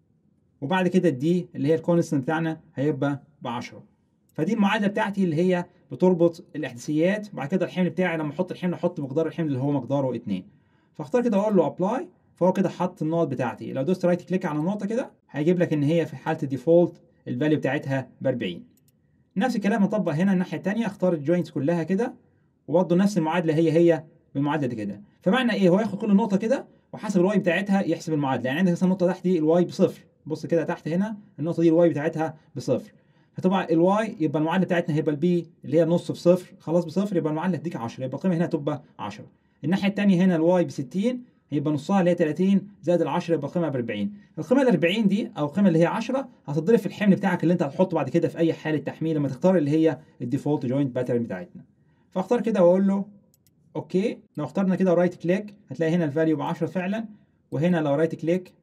وبعد كده الدي اللي هي الكونستنت بتاعنا هيبقى ب 10 فدي المعادله بتاعتي اللي هي بتربط الاحداثيات وبعد كده الحمل بتاعي لما احط الحمل احط مقدار الحمل اللي هو مقداره 2 فاختار كده واقول له ابلاي فهو كده حط النقط بتاعتي لو دوست رايت كليك على النقطه كده هيجيب لك ان هي في حاله الديفولت الفاليو بتاعتها ب 40 نفس الكلام هطبق هنا الناحيه الثانيه اختار الجوينتس كلها كده وبرضه نفس المعادله هي هي بالمعادله دي كده فمعنى ايه هو ياخد كل نقطه كده وحسب الواي بتاعتها يحسب المعادله يعني عندك مثلا النقطه تحت دي الواي بصفر بص كده تحت هنا النقطه دي الواي بتاعتها بصفر فطبعا الواي يبقى المعادله بتاعتنا هيبقى البي اللي هي نص في صفر خلاص بصفر يبقى المعادله تديك 10 يبقى القيمه هنا تبقى 10 الناحيه الثانيه هنا الواي ب 60 هيبقى نصها اللي هي 30 زائد ال 10 يبقى القيمه ب 40 القيمه ال 40 دي او القيمه اللي هي 10 هتضرب في الحمل بتاعك اللي انت هتحطه بعد كده في اي حاله تحميل لما تختار اللي هي الديفولت جوينت باترن بتاعتنا فاختار كده واقول له اوكي لو اخترنا كده رايت كليك هتلاقي هنا الفاليو ب 10 فعلا وهنا لو رايت كليك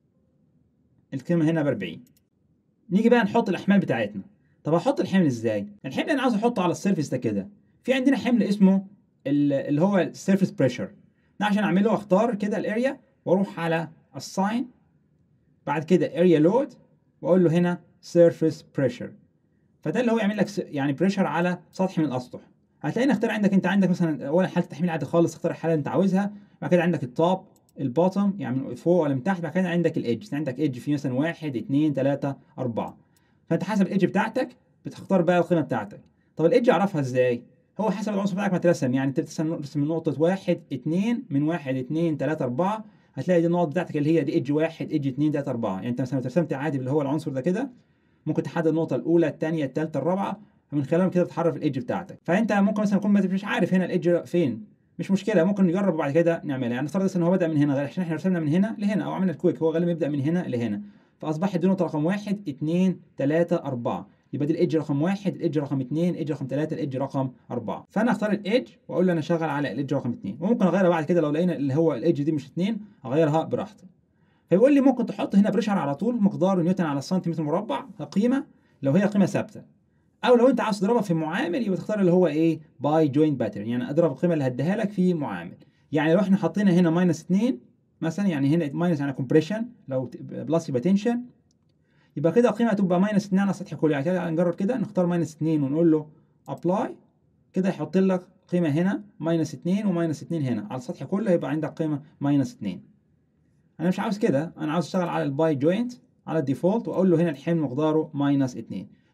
القيمه هنا ب 40 نيجي بقى نحط الاحمال بتاعتنا طب هحط الحمل ازاي الحمل انا عاوز احطه على السيرفيس ده كده في عندنا حمل اسمه اللي هو السيرفيس بريشر ده عشان اعمله اختار كده الاريا واروح على assign بعد كده area load واقول له هنا surface pressure فده اللي هو يعمل لك يعني بريشر على سطح من الاسطح هتلاقي اختار عندك انت عندك مثلا اولا حاله تحميل عادي خالص اختار الحاله اللي انت عاوزها بعد كده عندك التوب البوتوم يعني من فوق ولا من تحت بعد كده عندك الايدج عندك ايدج فيه مثلا واحد اثنين ثلاثة أربعة فانت حسب الايدج بتاعتك بتختار بقى القيمة بتاعتك طب الايدج اعرفها ازاي؟ هو حسب العنصر بتاعك ما ترسم يعني انت بترسم من نقطة واحد اثنين من واحد اثنين ثلاثة أربعة هتلاقي دي النقط بتاعتك اللي هي دي ايدج واحد ايدج اثنين ثلاثة أربعة يعني انت مثلا رسمت عادي اللي هو العنصر ده كده ممكن تحدد النقطة الأولى الثانية الثالثة الرابعة فمن خلالهم كده بتحرك الايدج بتاعتك فانت ممكن مثلا تكون مش عارف هنا الايدج فين مش مشكله ممكن نجرب وبعد كده نعملها يعني نفترض ان هو بدا من هنا عشان احنا رسمنا من هنا لهنا او عملنا الكويك هو غالبا يبدا من هنا لهنا فاصبحت دي نقطه رقم واحد اثنين ثلاثه اربعه يبقى دي الايدج رقم واحد الايدج رقم اثنين الايدج رقم ثلاثه الايدج رقم اربعه فانا اختار الايدج واقول له انا شغال على الايدج رقم اثنين وممكن اغيرها بعد كده لو لقينا اللي هو الايدج دي مش اثنين اغيرها براحتي فيقول لي ممكن تحط هنا بريشر على طول مقدار نيوتن على السنتيمتر مربع قيمه لو هي قيمه ثابته او لو انت عاوز تضربها في معامل يبقى تختار اللي هو ايه باي جوينت باترن يعني اضرب القيمه اللي هديها لك في معامل يعني لو احنا حطينا هنا ماينس 2 مثلا يعني هنا ماينس يعني كومبريشن لو بلس يبقى تنشن يبقى كده القيمه هتبقى ماينس 2 على السطح كله يعني كده نجرب كده نختار ماينس 2 ونقول له ابلاي كده يحط لك قيمه هنا ماينس 2 وماينس 2 هنا على السطح كله يبقى عندك قيمه ماينس 2 انا مش عاوز كده انا عاوز اشتغل على الباي جوينت على الديفولت واقول له هنا الحمل مقداره ماينس 2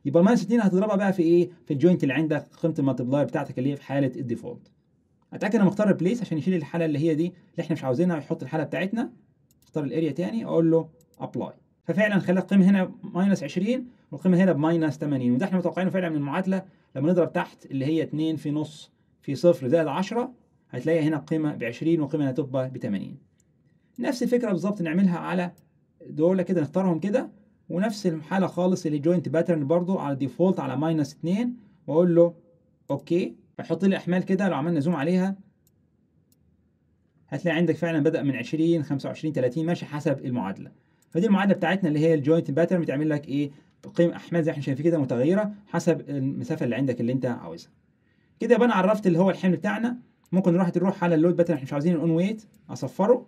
يبقى الماينس 2 هتضربها بقى في ايه في الجوينت اللي عندك قيمه المالتبلاير بتاعتك اللي هي في حاله الديفولت اتاكد انا مختار البليس عشان يشيل الحاله اللي هي دي اللي احنا مش عاوزينها ويحط الحاله بتاعتنا اختار الاريا تاني اقول له ابلاي ففعلا خلى القيمه هنا ماينس 20 والقيمه هنا بماينس 80 وده احنا متوقعينه فعلا من المعادله لما نضرب تحت اللي هي 2 في نص في صفر زائد 10 هتلاقي هنا القيمه ب 20 والقيمه هتبقى ب 80 نفس الفكره بالظبط نعملها على دول كده نختارهم كده ونفس الحاله خالص اللي جوينت باترن برضو على ديفولت على ماينس 2 واقول له اوكي فيحط لي احمال كده لو عملنا زوم عليها هتلاقي عندك فعلا بدا من 20 25 30 ماشي حسب المعادله فدي المعادله بتاعتنا اللي هي الجوينت باترن بتعمل لك ايه قيم احمال زي ما احنا شايفين كده متغيره حسب المسافه اللي عندك اللي انت عاوزها كده يبقى انا عرفت اللي هو الحمل بتاعنا ممكن نروح تروح على اللود باترن احنا مش عاوزين الاون ويت اصفره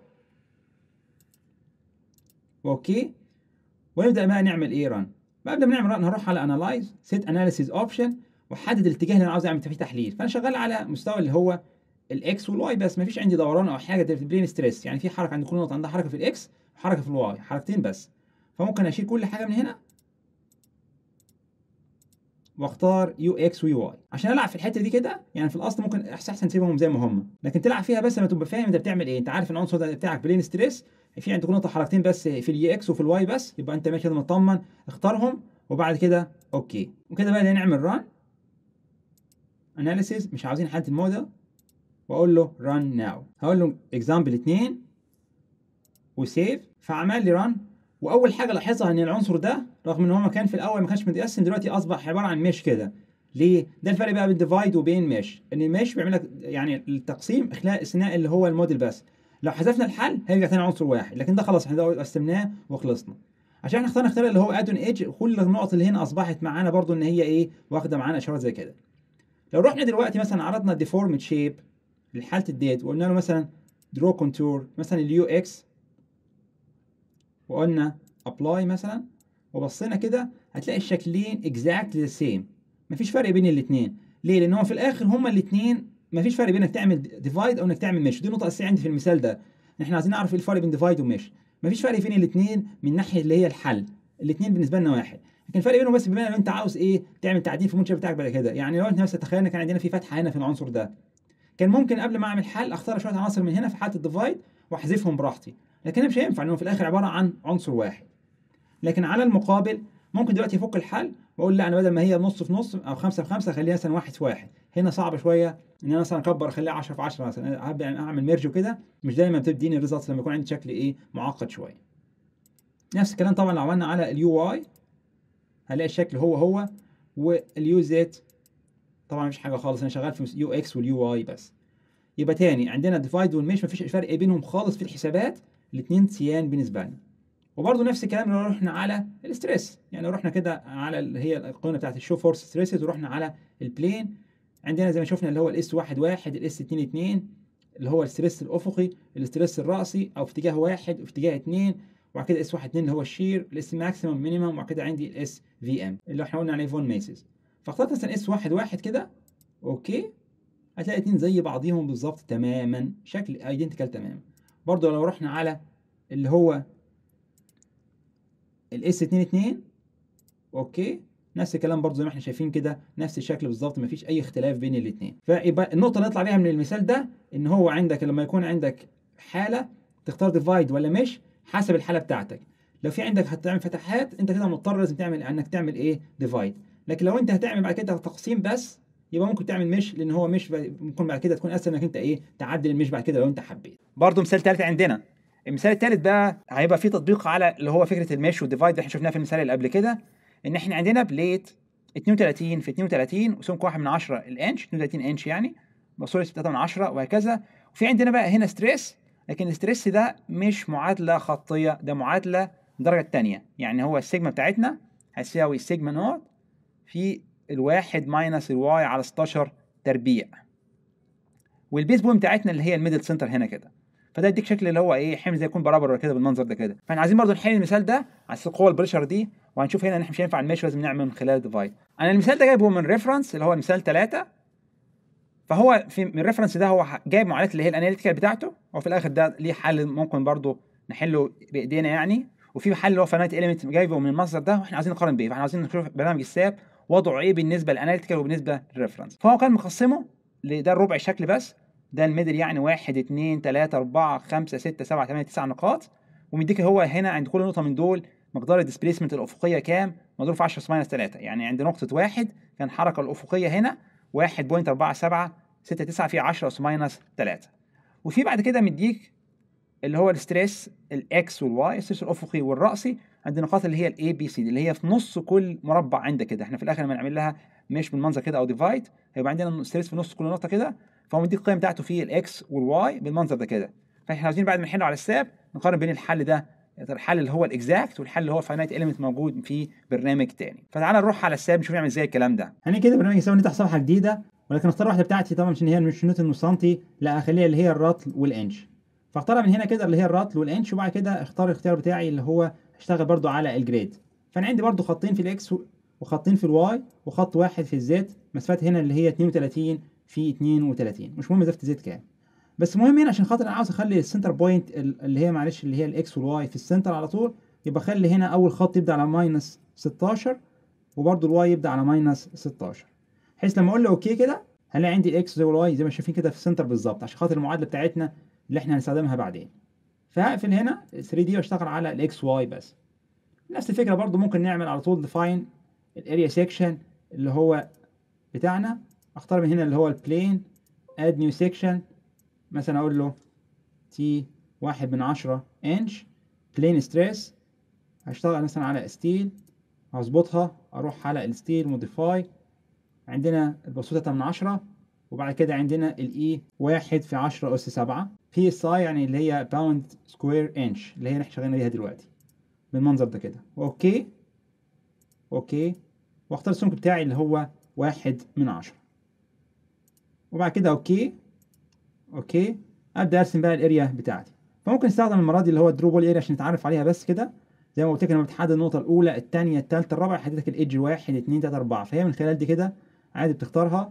اوكي ونبدا بقى نعمل ايه ران قبل ما نعمل ران هروح على انالايز سيت اناليسيز اوبشن واحدد الاتجاه اللي انا عاوز اعمل فيه تحليل فانا شغال على مستوى اللي هو الاكس والواي بس ما فيش عندي دوران او حاجه ده في البلين ستريس يعني في حركه عند كل نقطه عندها حركه في الاكس وحركه في الواي حركتين بس فممكن اشيل كل حاجه من هنا واختار يو اكس ويو واي عشان العب في الحته دي كده يعني في الاصل ممكن احسن احسن تسيبهم زي ما هم لكن تلعب فيها بس لما تبقى فاهم انت بتعمل ايه انت عارف ان العنصر ده بتاعك بلين ستريس في عند كل نقطه حركتين بس في اليو اكس وفي الواي بس يبقى انت ماشي كده مطمن اختارهم وبعد كده اوكي وكده بقى نعمل ران اناليسيز مش عاوزين حاله الموديل واقول له ران ناو هقول له اكزامبل 2 وسيف فعمل لي ران واول حاجه لاحظها ان العنصر ده رغم ان هو ما كان في الاول ما كانش متقسم دلوقتي اصبح عباره عن مش كده ليه ده الفرق بقى بين ديفايد وبين مش ان المش بيعمل لك يعني التقسيم اخلاء اثناء اللي هو الموديل بس لو حذفنا الحل هيرجع تاني عنصر واحد لكن ده خلاص احنا قسمناه وخلصنا عشان احنا اخترنا اختيار اللي هو ادون ايدج كل النقط اللي هنا اصبحت معانا برضو ان هي ايه واخده معانا اشارات زي كده لو رحنا دلوقتي مثلا عرضنا ديفورمد شيب لحاله الديت وقلنا له مثلا درو كونتور مثلا اليو اكس وقلنا ابلاي مثلا وبصينا كده هتلاقي الشكلين اكزاكتلي ذا سيم مفيش فرق بين الاثنين ليه لان هو في الاخر هما الاثنين مفيش فرق بين انك تعمل ديفايد او انك تعمل مش دي نقطه اساسيه عندي في المثال ده احنا عايزين نعرف ايه الفرق بين ديفايد ومش مفيش فرق بين الاثنين من ناحيه اللي هي الحل الاثنين بالنسبه لنا واحد لكن الفرق بينهم بس بما لو انت عاوز ايه تعمل تعديل في المنشأ بتاعك بعد كده يعني لو انت مثلا تخيلنا كان عندنا في فتحه هنا في العنصر ده كان ممكن قبل ما اعمل حل اختار شويه عناصر من هنا في حاله الديفايد واحذفهم براحتي لكن مش هينفع لانه في الاخر عباره عن عنصر واحد لكن على المقابل ممكن دلوقتي يفك الحل واقول لا انا بدل ما هي نص في نص او خمسة في خمسة اخليها مثلا واحد في واحد هنا صعبه شويه ان انا مثلا اكبر اخليها 10 في 10 مثلا هبدا يعني اعمل ميرج وكده مش دايما بتديني الريزلتس لما يكون عندي شكل ايه معقد شويه نفس الكلام طبعا لو عملنا على اليو واي هلاقي الشكل هو هو واليو زد طبعا مفيش حاجه خالص انا شغال في يو اكس واليو واي بس يبقى تاني عندنا ديفايد والمش مفيش فرق بينهم خالص في الحسابات الاثنين سيان بالنسبه لنا وبرضه نفس الكلام لو رحنا على الاستريس يعني لو رحنا كده على اللي هي القيمه بتاعت الشو فورس ستريسز ورحنا على البلين عندنا زي ما شفنا اللي هو الاس 1 1 الاس 2 2 اللي هو الستريس الافقي الاستريس الراسي او في اتجاه واحد وفي اتجاه اثنين وبعد كده اس 1 2 اللي هو الشير الاس ماكسيمم مينيمم وبعد كده عندي الاس في ام اللي احنا قلنا عليه فون ميسز فاخترت مثلا اس 1 1 كده اوكي هتلاقي اتنين زي بعضيهم بالظبط تماما شكل ايدنتيكال تماما برضه لو رحنا على اللي هو الاس 2 2 اوكي نفس الكلام برضه زي ما احنا شايفين كده نفس الشكل بالظبط مفيش اي اختلاف بين الاثنين فيبقى النقطه اللي نطلع بيها من المثال ده ان هو عندك لما يكون عندك حاله تختار ديفايد ولا مش حسب الحاله بتاعتك لو في عندك هتعمل فتحات انت كده مضطر لازم تعمل انك تعمل ايه ديفايد لكن لو انت هتعمل بعد كده تقسيم بس يبقى ممكن تعمل مش لان هو مش ممكن بعد كده تكون اسهل انك انت ايه تعدل المش بعد كده لو انت حبيت برضه مثال ثالث عندنا المثال الثالث بقى هيبقى فيه تطبيق على اللي هو فكره المش والديفايد اللي احنا شفناها في المثال اللي قبل كده ان احنا عندنا بليت 32 في 32 وسمك 1 من 10 الانش 32 انش يعني بصوره 3 من 10 وهكذا وفي عندنا بقى هنا ستريس لكن الستريس ده مش معادله خطيه ده معادله الدرجه الثانيه يعني هو السيجما بتاعتنا هتساوي السيجما نوت في الواحد ماينس الواي على 16 تربيع والبيس بوينت بتاعتنا اللي هي الميدل سنتر هنا كده فده يديك شكل اللي هو ايه حمل زي يكون برابر كده بالمنظر ده كده فاحنا عايزين برضو نحل المثال ده على القوه البريشر دي وهنشوف هنا ان احنا مش هينفع المشي لازم نعمل من خلال ديفايد انا المثال ده جايبه من ريفرنس اللي هو المثال 3 فهو في من الريفرنس ده هو جايب معادلات اللي هي الاناليتيكال بتاعته وفي الاخر ده ليه حل ممكن برضو نحله بايدينا يعني وفي حل اللي هو فنايت اليمنت جايبه من المصدر ده واحنا عايزين نقارن بيه فاحنا عايزين نشوف برنامج الساب وضعه ايه بالنسبه للاناليتيكال وبالنسبه للريفرنس فهو كان مقسمه ده الربع شكل بس ده الميدل يعني 1 2 3 4 5 6 7 8 9 نقاط ومديك هو هنا عند كل نقطه من دول مقدار الديسبيسمنت الافقيه كام مضروب في 10 ماينس 3 يعني عند نقطه واحد كان الحركه الافقيه هنا 1.47 69 في 10 اس ماينس 3 وفي بعد كده مديك اللي هو الستريس الاكس والواي الستريس الافقي والراسي عند النقاط اللي هي الاي بي سي اللي هي في نص كل مربع عندك كده احنا في الاخر لما نعمل لها مش بالمنظر كده او ديفايد هيبقى عندنا ستريس في نص كل نقطه كده فهو مديك القيم بتاعته في الاكس والواي بالمنظر ده كده فاحنا عايزين بعد ما نحله على الساب نقارن بين الحل ده الحل اللي هو الاكزاكت والحل اللي هو فاينايت اليمنت موجود في برنامج تاني فتعال نروح على الساب نشوف نعمل ازاي الكلام ده هنيجي كده برنامج يساوي نفتح صفحه جديده ولكن اختار واحده بتاعتي طبعا عشان هي مش نيوتن وسنتي لا اخليها اللي هي الرطل والانش فاختارها من هنا كده اللي هي الرطل والانش وبعد كده اختار الاختيار بتاعي اللي هو اشتغل برضو على الجريد فانا عندي برضو خطين في الاكس وخطين في الواي وخط واحد في الزد مسافات هنا اللي هي 32 في 32 مش مهم مسافه الزد كام بس مهم هنا عشان خاطر انا عاوز اخلي السنتر بوينت اللي هي معلش اللي هي الاكس والواي في السنتر على طول يبقى خلي هنا اول خط يبدا على ماينس 16 وبرضو الواي يبدا على ماينس 16 بحيث لما اقول له اوكي كده هنلاقي عندي الاكس زي والواي زي ما شايفين كده في السنتر بالظبط عشان خاطر المعادله بتاعتنا اللي احنا هنستخدمها بعدين فهقفل هنا 3 دي واشتغل على الاكس واي بس نفس الفكره برضو ممكن نعمل على طول ديفاين الاريا سيكشن اللي هو بتاعنا اختار من هنا اللي هو البلين اد نيو سيكشن مثلا اقول له تي واحد من عشرة انش بلين ستريس هشتغل مثلا على ستيل هظبطها اروح على الستيل موديفاي عندنا البسوطة من عشرة وبعد كده عندنا الاي واحد في عشرة اس سبعة بي اس اي يعني اللي هي باوند سكوير انش اللي هي احنا شغالين بيها دلوقتي بالمنظر ده كده اوكي اوكي واختار السمك بتاعي اللي هو واحد من عشرة وبعد كده اوكي اوكي ابدا ارسم بقى الاريا بتاعتي فممكن استخدم المره دي اللي هو الدرو بول اريا عشان نتعرف عليها بس كده زي ما قلت لك لما بتحدد النقطه الاولى الثانيه الثالثه الرابعه يحدد لك الايدج واحد اثنين ثلاثه اربعه فهي من خلال دي كده عادي بتختارها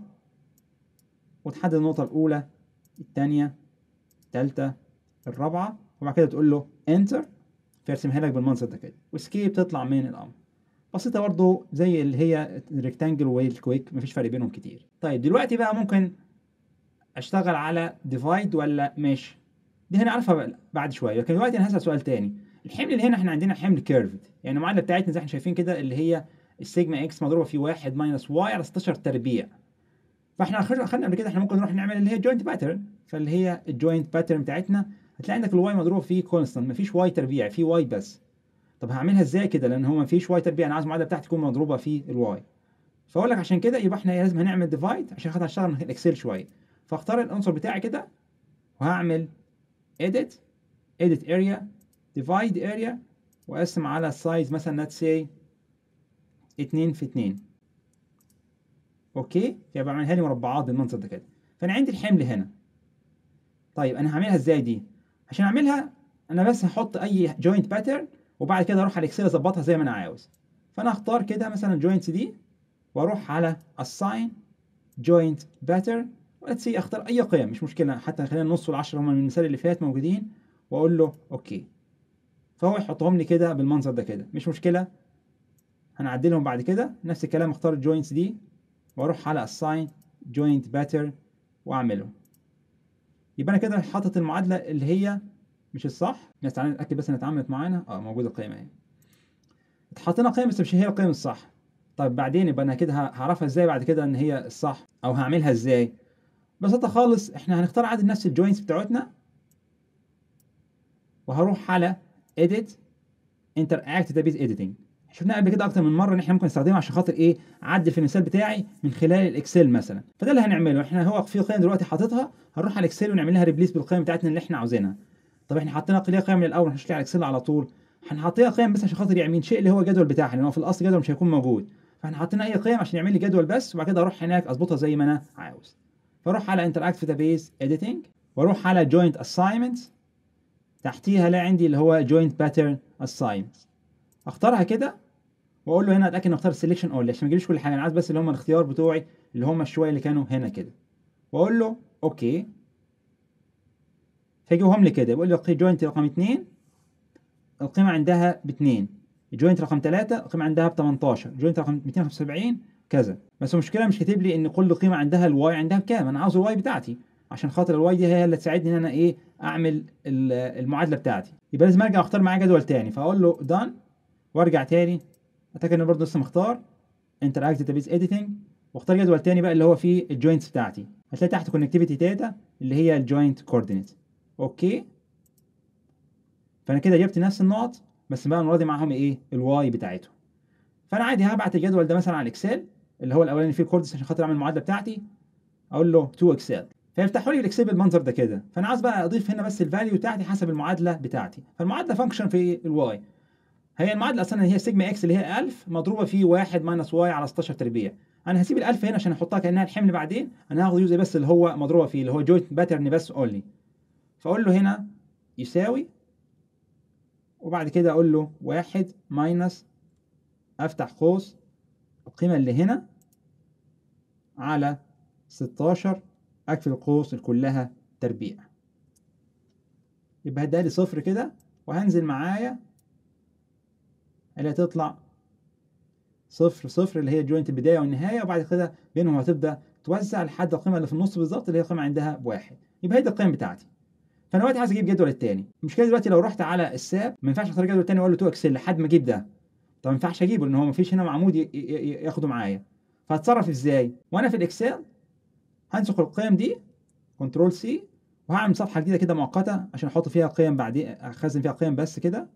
وتحدد النقطه الاولى الثانيه الثالثه الرابعه وبعد كده تقول له انتر فيرسمها لك بالمنظر ده كده وسكيب تطلع من الامر بسيطه برضو زي اللي هي الريكتانجل والكويك مفيش فرق بينهم كتير طيب دلوقتي بقى ممكن اشتغل على ديفايد ولا مش دي هنعرفها بعد شويه لكن دلوقتي انا هسال سؤال تاني الحمل اللي هنا احنا عندنا حمل كيرفد يعني المعادله بتاعتنا زي ما احنا شايفين كده اللي هي السيجما اكس مضروبه في 1 ماينس واي على 16 تربيع فاحنا اخدنا قبل كده احنا ممكن نروح نعمل اللي هي جوينت باترن فاللي هي الجوينت باترن بتاعتنا هتلاقي عندك الواي مضروبه في كونستانت مفيش واي تربيع في واي بس طب هعملها ازاي كده لان هو مفيش واي تربيع انا عايز المعادله بتاعتي تكون مضروبه في الواي فاقول لك عشان كده يبقى احنا لازم هنعمل ديفايد عشان خاطر اشتغل من الاكسل شويه فاختار العنصر بتاعي كده وهعمل edit edit area divide area واقسم على السايز مثلا let's say 2 في 2 اوكي يبقى بعملها لي مربعات بالمنظر ده كده فانا عندي الحمل هنا طيب انا هعملها ازاي دي عشان اعملها انا بس هحط اي جوينت باترن وبعد كده اروح على الاكسل اظبطها زي ما انا عاوز فانا اختار كده مثلا جوينتس دي واروح على assign joint pattern ولتس سي اختار اي قيم مش مشكله حتى خلينا النص والعشرة هم من المثال اللي فات موجودين واقول له اوكي فهو يحطهم لي كده بالمنظر ده كده مش مشكله هنعدلهم بعد كده نفس الكلام اختار الجوينتس دي واروح على assign joint pattern واعمله يبقى انا كده حاطط المعادله اللي هي مش الصح بس تعالى نتاكد بس انها اتعاملت معانا اه موجوده القيمه اهي اتحطينا قيم بس مش هي القيم الصح طيب بعدين يبقى انا كده هعرفها ازاي بعد كده ان هي الصح او هعملها ازاي ببساطه خالص احنا هنختار عدد نفس الجوينتس بتاعتنا وهروح على edit interact database editing شفناها قبل كده اكتر من مره ان احنا ممكن نستخدمها عشان خاطر ايه اعدل في المثال بتاعي من خلال الاكسل مثلا فده اللي هنعمله احنا هو في قيم دلوقتي حاططها هنروح على الاكسل ونعمل لها ريبليس بالقيم بتاعتنا اللي احنا عاوزينها طب احنا حطينا قيم من الاول مش على الاكسل على طول هنحطيها قيم بس عشان خاطر يعمل شيء اللي هو الجدول بتاعها لان هو في الاصل جدول مش هيكون موجود فاحنا حاطين اي قيم عشان يعمل لي جدول بس وبعد كده اروح هناك اظبطها زي ما انا عاوز فاروح على interact database editing واروح على joint assignments تحتيها لا عندي اللي هو joint pattern assignments اختارها كده واقول له هنا اتاكد ان اختار selection all عشان ما يجيبليش كل حاجه انا عايز بس اللي هم الاختيار بتوعي اللي هم الشويه اللي كانوا هنا كده واقول له اوكي فيجيبهم لي كده يقول لي جوينت رقم 2 القيمه عندها ب 2 جوينت رقم 3 القيمه عندها ب 18 جوينت رقم 275 كذا بس المشكله مش كاتب لي ان كل قيمه عندها الواي عندها بكام انا عاوز الواي بتاعتي عشان خاطر الواي دي هي اللي تساعدني ان انا ايه اعمل ال- المعادله بتاعتي يبقى لازم ارجع اختار معايا جدول تاني فاقول له دان وارجع تاني اتاكد ان برضه لسه مختار انتراكت داتابيز اديتنج واختار جدول تاني بقى اللي هو فيه الجوينتس بتاعتي هتلاقي تحت كونكتيفيتي داتا اللي هي الجوينت كوردينيت اوكي فانا كده جبت نفس النقط بس بقى المره دي معاهم ايه الواي بتاعتهم فانا عادي هبعت الجدول ده مثلا على الاكسل اللي هو الاولاني فيه الكوردينيتس عشان خاطر اعمل المعادله بتاعتي اقول له تو اكسل فيفتحوا لي الاكسل بالمنظر ده كده فانا عاوز بقى اضيف هنا بس الفاليو بتاعتي حسب المعادله بتاعتي فالمعادله فانكشن في الواي هي المعادله اصلا هي سيجما اكس اللي هي 1000 مضروبه في 1 ماينس واي على 16 تربيع انا هسيب ال 1000 هنا عشان احطها كانها الحمل بعدين انا هاخد يوزر بس اللي هو مضروبه فيه اللي هو جوينت باترن بس اونلي فاقول له هنا يساوي وبعد كده اقول له 1 ماينس افتح قوس القيمه اللي هنا على 16 اقفل القوس كلها تربيع يبقى هديها لي صفر كده وهنزل معايا اللي هتطلع صفر صفر اللي هي جوينت البدايه والنهايه وبعد كده بينهم هتبدا توزع لحد القيمه اللي في النص بالظبط اللي هي القيمه عندها بواحد يبقى هي دي القيم بتاعتي فانا دلوقتي عايز اجيب الجدول الثاني المشكله دلوقتي لو رحت على الساب ما ينفعش اختار الجدول الثاني واقول له تو اكسل لحد ما اجيب ده طب ما ينفعش اجيبه لان هو ما فيش هنا عمود ي- ي- ي- ياخده معايا فهتصرف ازاي وانا في الاكسل هنسخ القيم دي كنترول سي وهعمل صفحه جديده كده مؤقته عشان احط فيها قيم بعدين اخزن فيها قيم بس كده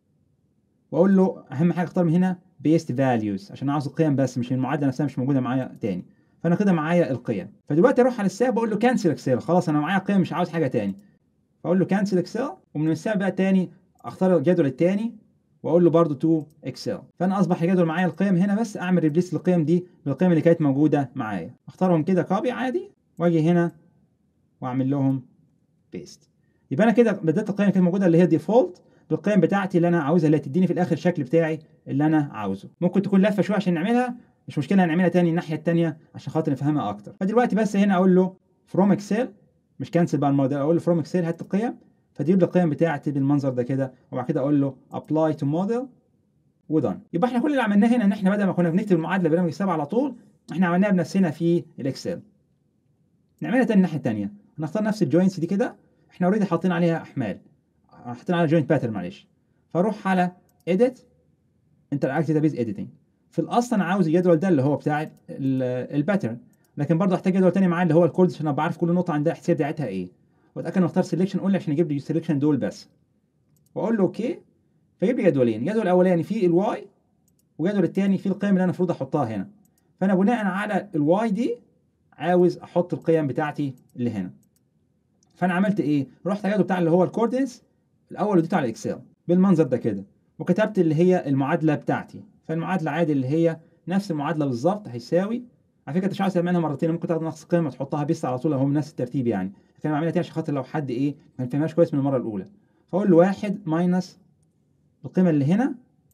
واقول له اهم حاجه اختار من هنا بيست فاليوز عشان عاوز القيم بس مش المعادله نفسها مش موجوده معايا تاني فانا كده معايا القيم فدلوقتي اروح على الساب واقول له كانسل اكسل خلاص انا معايا قيم مش عاوز حاجه تاني فاقول له كانسل اكسل ومن الساب بقى تاني اختار الجدول التاني واقول له برضه تو اكسل فانا اصبح الجدول معايا القيم هنا بس اعمل ريبليس القيم دي بالقيم اللي كانت موجوده معايا اختارهم كده كوبي عادي واجي هنا واعمل لهم بيست يبقى انا كده بدات القيم اللي كانت موجوده اللي هي ديفولت بالقيم بتاعتي اللي انا عاوزها اللي هتديني في الاخر الشكل بتاعي اللي انا عاوزه ممكن تكون لفه شويه عشان نعملها مش مشكله هنعملها تاني الناحيه التانيه عشان خاطر نفهمها اكتر فدلوقتي بس هنا اقول له فروم اكسل مش كانسل بقى المره دي اقول له فروم اكسل هات القيم فتجيب لي القيم بتاعتي بالمنظر ده كده وبعد كده اقول له ابلاي تو موديل ودان يبقى احنا كل اللي عملناه هنا ان احنا بدل ما كنا بنكتب المعادله برنامج السبعه على طول احنا عملناها بنفسنا في الاكسل نعملها تاني الناحيه التانيه هنختار نفس الجوينتس دي كده احنا اوريدي حاطين عليها احمال حاطين على جوينت باترن معلش فاروح على edit interact database editing في الاصل انا عاوز الجدول ده اللي هو بتاع الباترن لكن برضه احتاج جدول تاني معاه اللي هو الكوردز عشان ابقى عارف كل نقطه عندها احتياج بتاعتها ايه واتاكد انه اختار سelection اونلي عشان يجيب لي السelection دول بس واقول له اوكي فيجيب لي جدولين الجدول الاولاني فيه الواي والجدول الثاني فيه القيم اللي انا المفروض احطها هنا فانا بناء على الواي دي عاوز احط القيم بتاعتي اللي هنا فانا عملت ايه رحت على الجدول بتاع اللي هو الكوردينس الاول وديته على الاكسل بالمنظر ده كده وكتبت اللي هي المعادله بتاعتي فالمعادله عادي اللي هي نفس المعادله بالظبط هيساوي على فكره انت مش عاوز تعملها مرتين ممكن تاخد نفس القيمه تحطها بس على طول اهو نفس الترتيب يعني لكن انا بعملها تاني عشان خاطر لو حد ايه ما فهمهاش كويس من المره الاولى فاقول له واحد ماينس القيمه اللي هنا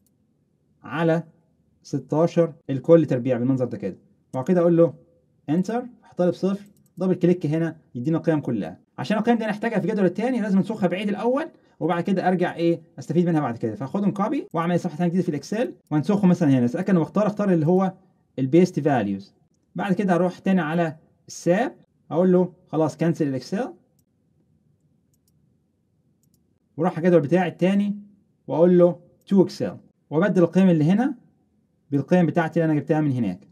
على 16 الكل تربيع بالمنظر ده كده وبعد كده اقول له انتر احط لي بصفر دبل كليك هنا يدينا القيم كلها عشان القيم دي انا احتاجها في الجدول الثاني لازم انسخها بعيد الاول وبعد كده ارجع ايه استفيد منها بعد كده فاخدهم كوبي واعمل صفحه ثانيه جديده في الاكسل وانسخهم مثلا هنا اتاكد انه بختار اختار اللي هو البيست فاليوز بعد كده اروح تاني على الساب اقول له خلاص كنسل الاكسل واروح على الجدول بتاعي الثاني واقول له تو اكسل وابدل القيم اللي هنا بالقيم بتاعتي اللي انا جبتها من هناك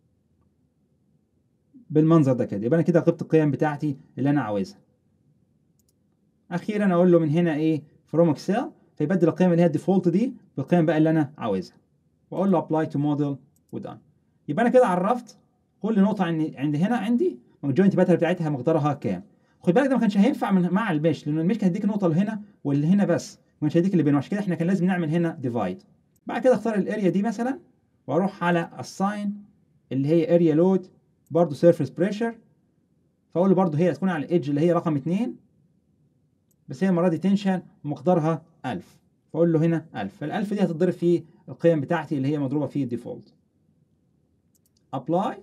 بالمنظر ده كده يبقى انا كده جبت القيم بتاعتي اللي انا عاوزها اخيرا اقول له من هنا ايه فروم اكسل فيبدل القيم اللي هي الديفولت دي بالقيم بقى اللي انا عاوزها واقول له ابلاي تو موديل ودان يبقى انا كده عرفت كل نقطه عندي عند هنا عندي الجوينت باتر بتاعتها مقدارها كام خد بالك ده ما كانش هينفع من مع المش لان المش كان هيديك النقطه اللي هنا واللي هنا بس ما كانش هيديك اللي بينهم عشان كده احنا كان لازم نعمل هنا ديفايد بعد كده اختار الاريا دي مثلا واروح على الساين اللي هي اريا لود برضه سيرفيس بريشر فاقول له برضه هي تكون على الايدج اللي هي رقم 2 بس هي المره دي تنشن ومقدارها 1000 فاقول له هنا 1000 فال 1000 دي هتتضرب في القيم بتاعتي اللي هي مضروبه في الديفولت ابلاي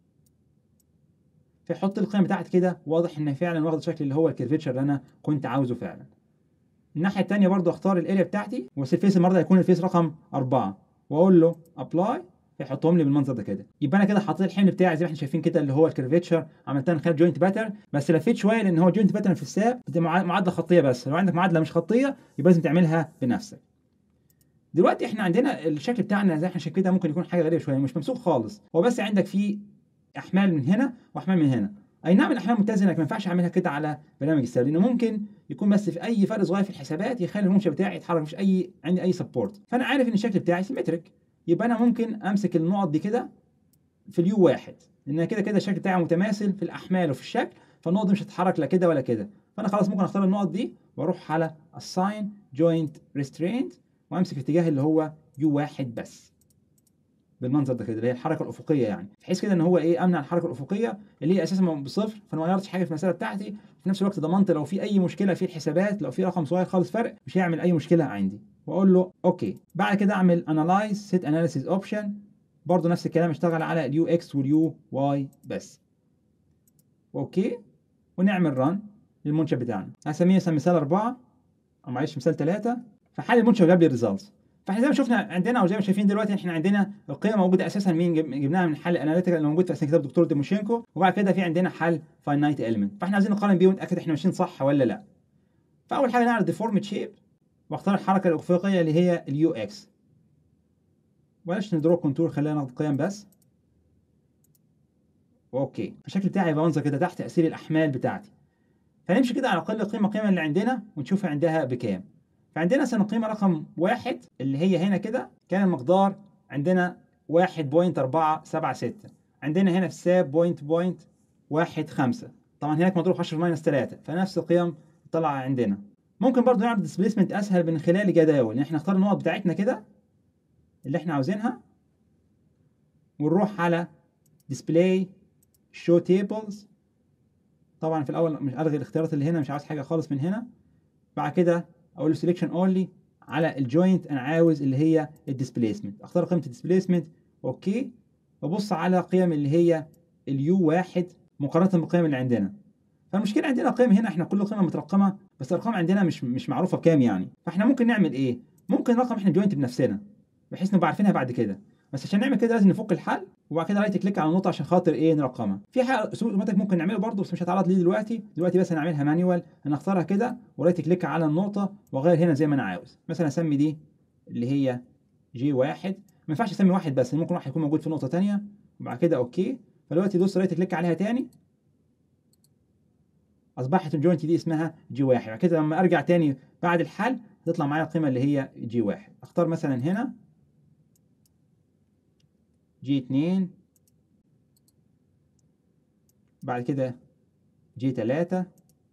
فيحط القيم بتاعتي كده واضح ان فعلا واخد الشكل اللي هو الكيرفيتشر اللي انا كنت عاوزه فعلا الناحيه الثانيه برضو اختار الاريا بتاعتي بس الفيس المره دي هيكون الفيس رقم 4 واقول له ابلاي يحطهم لي بالمنظر ده كده يبقى انا كده حطيت الحمل بتاعي زي ما احنا شايفين كده اللي هو الكيرفيتشر عملتها من خلال جوينت باترن بس لفيت شويه لان هو جوينت باترن في الساب دي مع- معادله خطيه بس لو عندك معادله مش خطيه يبقى لازم تعملها بنفسك دلوقتي احنا عندنا الشكل بتاعنا زي ما احنا شايفين كده ممكن يكون حاجه غريبه شويه مش ممسوك خالص هو بس عندك فيه احمال من هنا واحمال من هنا اي نعم الاحمال متزنه لكن ما ينفعش اعملها كده على برنامج الساب لانه ممكن يكون بس في اي فرق صغير في الحسابات يخلي المنشا بتاعي يتحرك مش اي عندي اي سبورت فانا عارف ان الشكل بتاعي سيمتريك يبقى انا ممكن امسك النقط دي كده في اليو واحد لان كده كده الشكل بتاعي متماثل في الاحمال وفي الشكل فالنقط دي مش هتتحرك لا كده ولا كده فانا خلاص ممكن اختار النقط دي واروح على assign joint restraint وامسك الاتجاه اللي هو يو واحد بس بالمنظر ده كده اللي هي الحركه الافقيه يعني بحيث كده ان هو ايه امنع الحركه الافقيه اللي هي اساسا بصفر فانا ما غيرتش حاجه في المساله بتاعتي في نفس الوقت ضمنت لو في اي مشكله في الحسابات لو في رقم صغير خالص فرق مش هيعمل اي مشكله عندي واقول له اوكي بعد كده اعمل انالايز سيت اناليسيز اوبشن برضه نفس الكلام اشتغل على اليو اكس واليو واي بس اوكي ونعمل ران للمنشأ بتاعنا هسميه مثلا مثال أربعة أو معلش مثال ثلاثة فحل المنشأ وجاب لي الريزلتس فاحنا زي ما شفنا عندنا او زي ما شايفين دلوقتي احنا عندنا القيمه موجوده اساسا مين جب- جبناها من حل اناليتيكال اللي موجود في أساساً كتاب دكتور تيموشينكو وبعد كده في عندنا حل فاينايت اليمنت فاحنا عايزين نقارن بيه ونتاكد احنا ماشيين صح ولا لا فاول حاجه نعرض ديفورمت شيب واختار الحركه الافقيه اللي هي اليو اكس بلاش ندرو كونتور خلينا ناخد قيم بس اوكي الشكل بتاعي يبقى منظر كده تحت تاثير الاحمال بتاعتي فنمشي كده على اقل قيمه قيمه اللي عندنا ونشوف عندها بكام فعندنا مثلا القيمه رقم واحد اللي هي هنا كده كان المقدار عندنا 1.476 عندنا هنا في الساب بوينت بوينت واحد خمسة طبعا هناك مضروب 10 ماينس 3 فنفس القيم طلع عندنا ممكن برضو نعرض ديسبيسمنت اسهل من خلال جداول ان احنا نختار النقط بتاعتنا كده اللي احنا عاوزينها ونروح على display show tables طبعا في الاول مش الغي الاختيارات اللي هنا مش عاوز حاجه خالص من هنا بعد كده اقول له سelection only على الجوينت انا عاوز اللي هي الديسبيسمنت اختار قيمه الديسبيسمنت اوكي وابص على قيم اللي هي اليو واحد مقارنه بالقيم اللي عندنا فالمشكله عندنا قيم هنا احنا كل قيمه مترقمه بس الارقام عندنا مش مش معروفه بكام يعني فاحنا ممكن نعمل ايه ممكن رقم احنا جوينت بنفسنا بحيث نبقى عارفينها بعد كده بس عشان نعمل كده لازم نفك الحل وبعد كده رايت كليك على النقطه عشان خاطر ايه نرقمها في حاجه اسلوب اوتوماتيك ممكن نعمله برضه بس مش هتعرض ليه دلوقتي دلوقتي بس هنعملها مانيوال انا اختارها كده ورايت كليك على النقطه واغير هنا زي ما انا عاوز مثلا اسمي دي اللي هي جي واحد ما ينفعش اسمي واحد بس ممكن واحد يكون موجود في نقطه تانية وبعد كده اوكي فدلوقتي دوس رايت كليك عليها تاني اصبحت الجوينت دي اسمها جي واحد بعد كده لما ارجع تاني بعد الحل تطلع معايا القيمه اللي هي جي واحد اختار مثلا هنا جي اتنين بعد كده جي تلاتة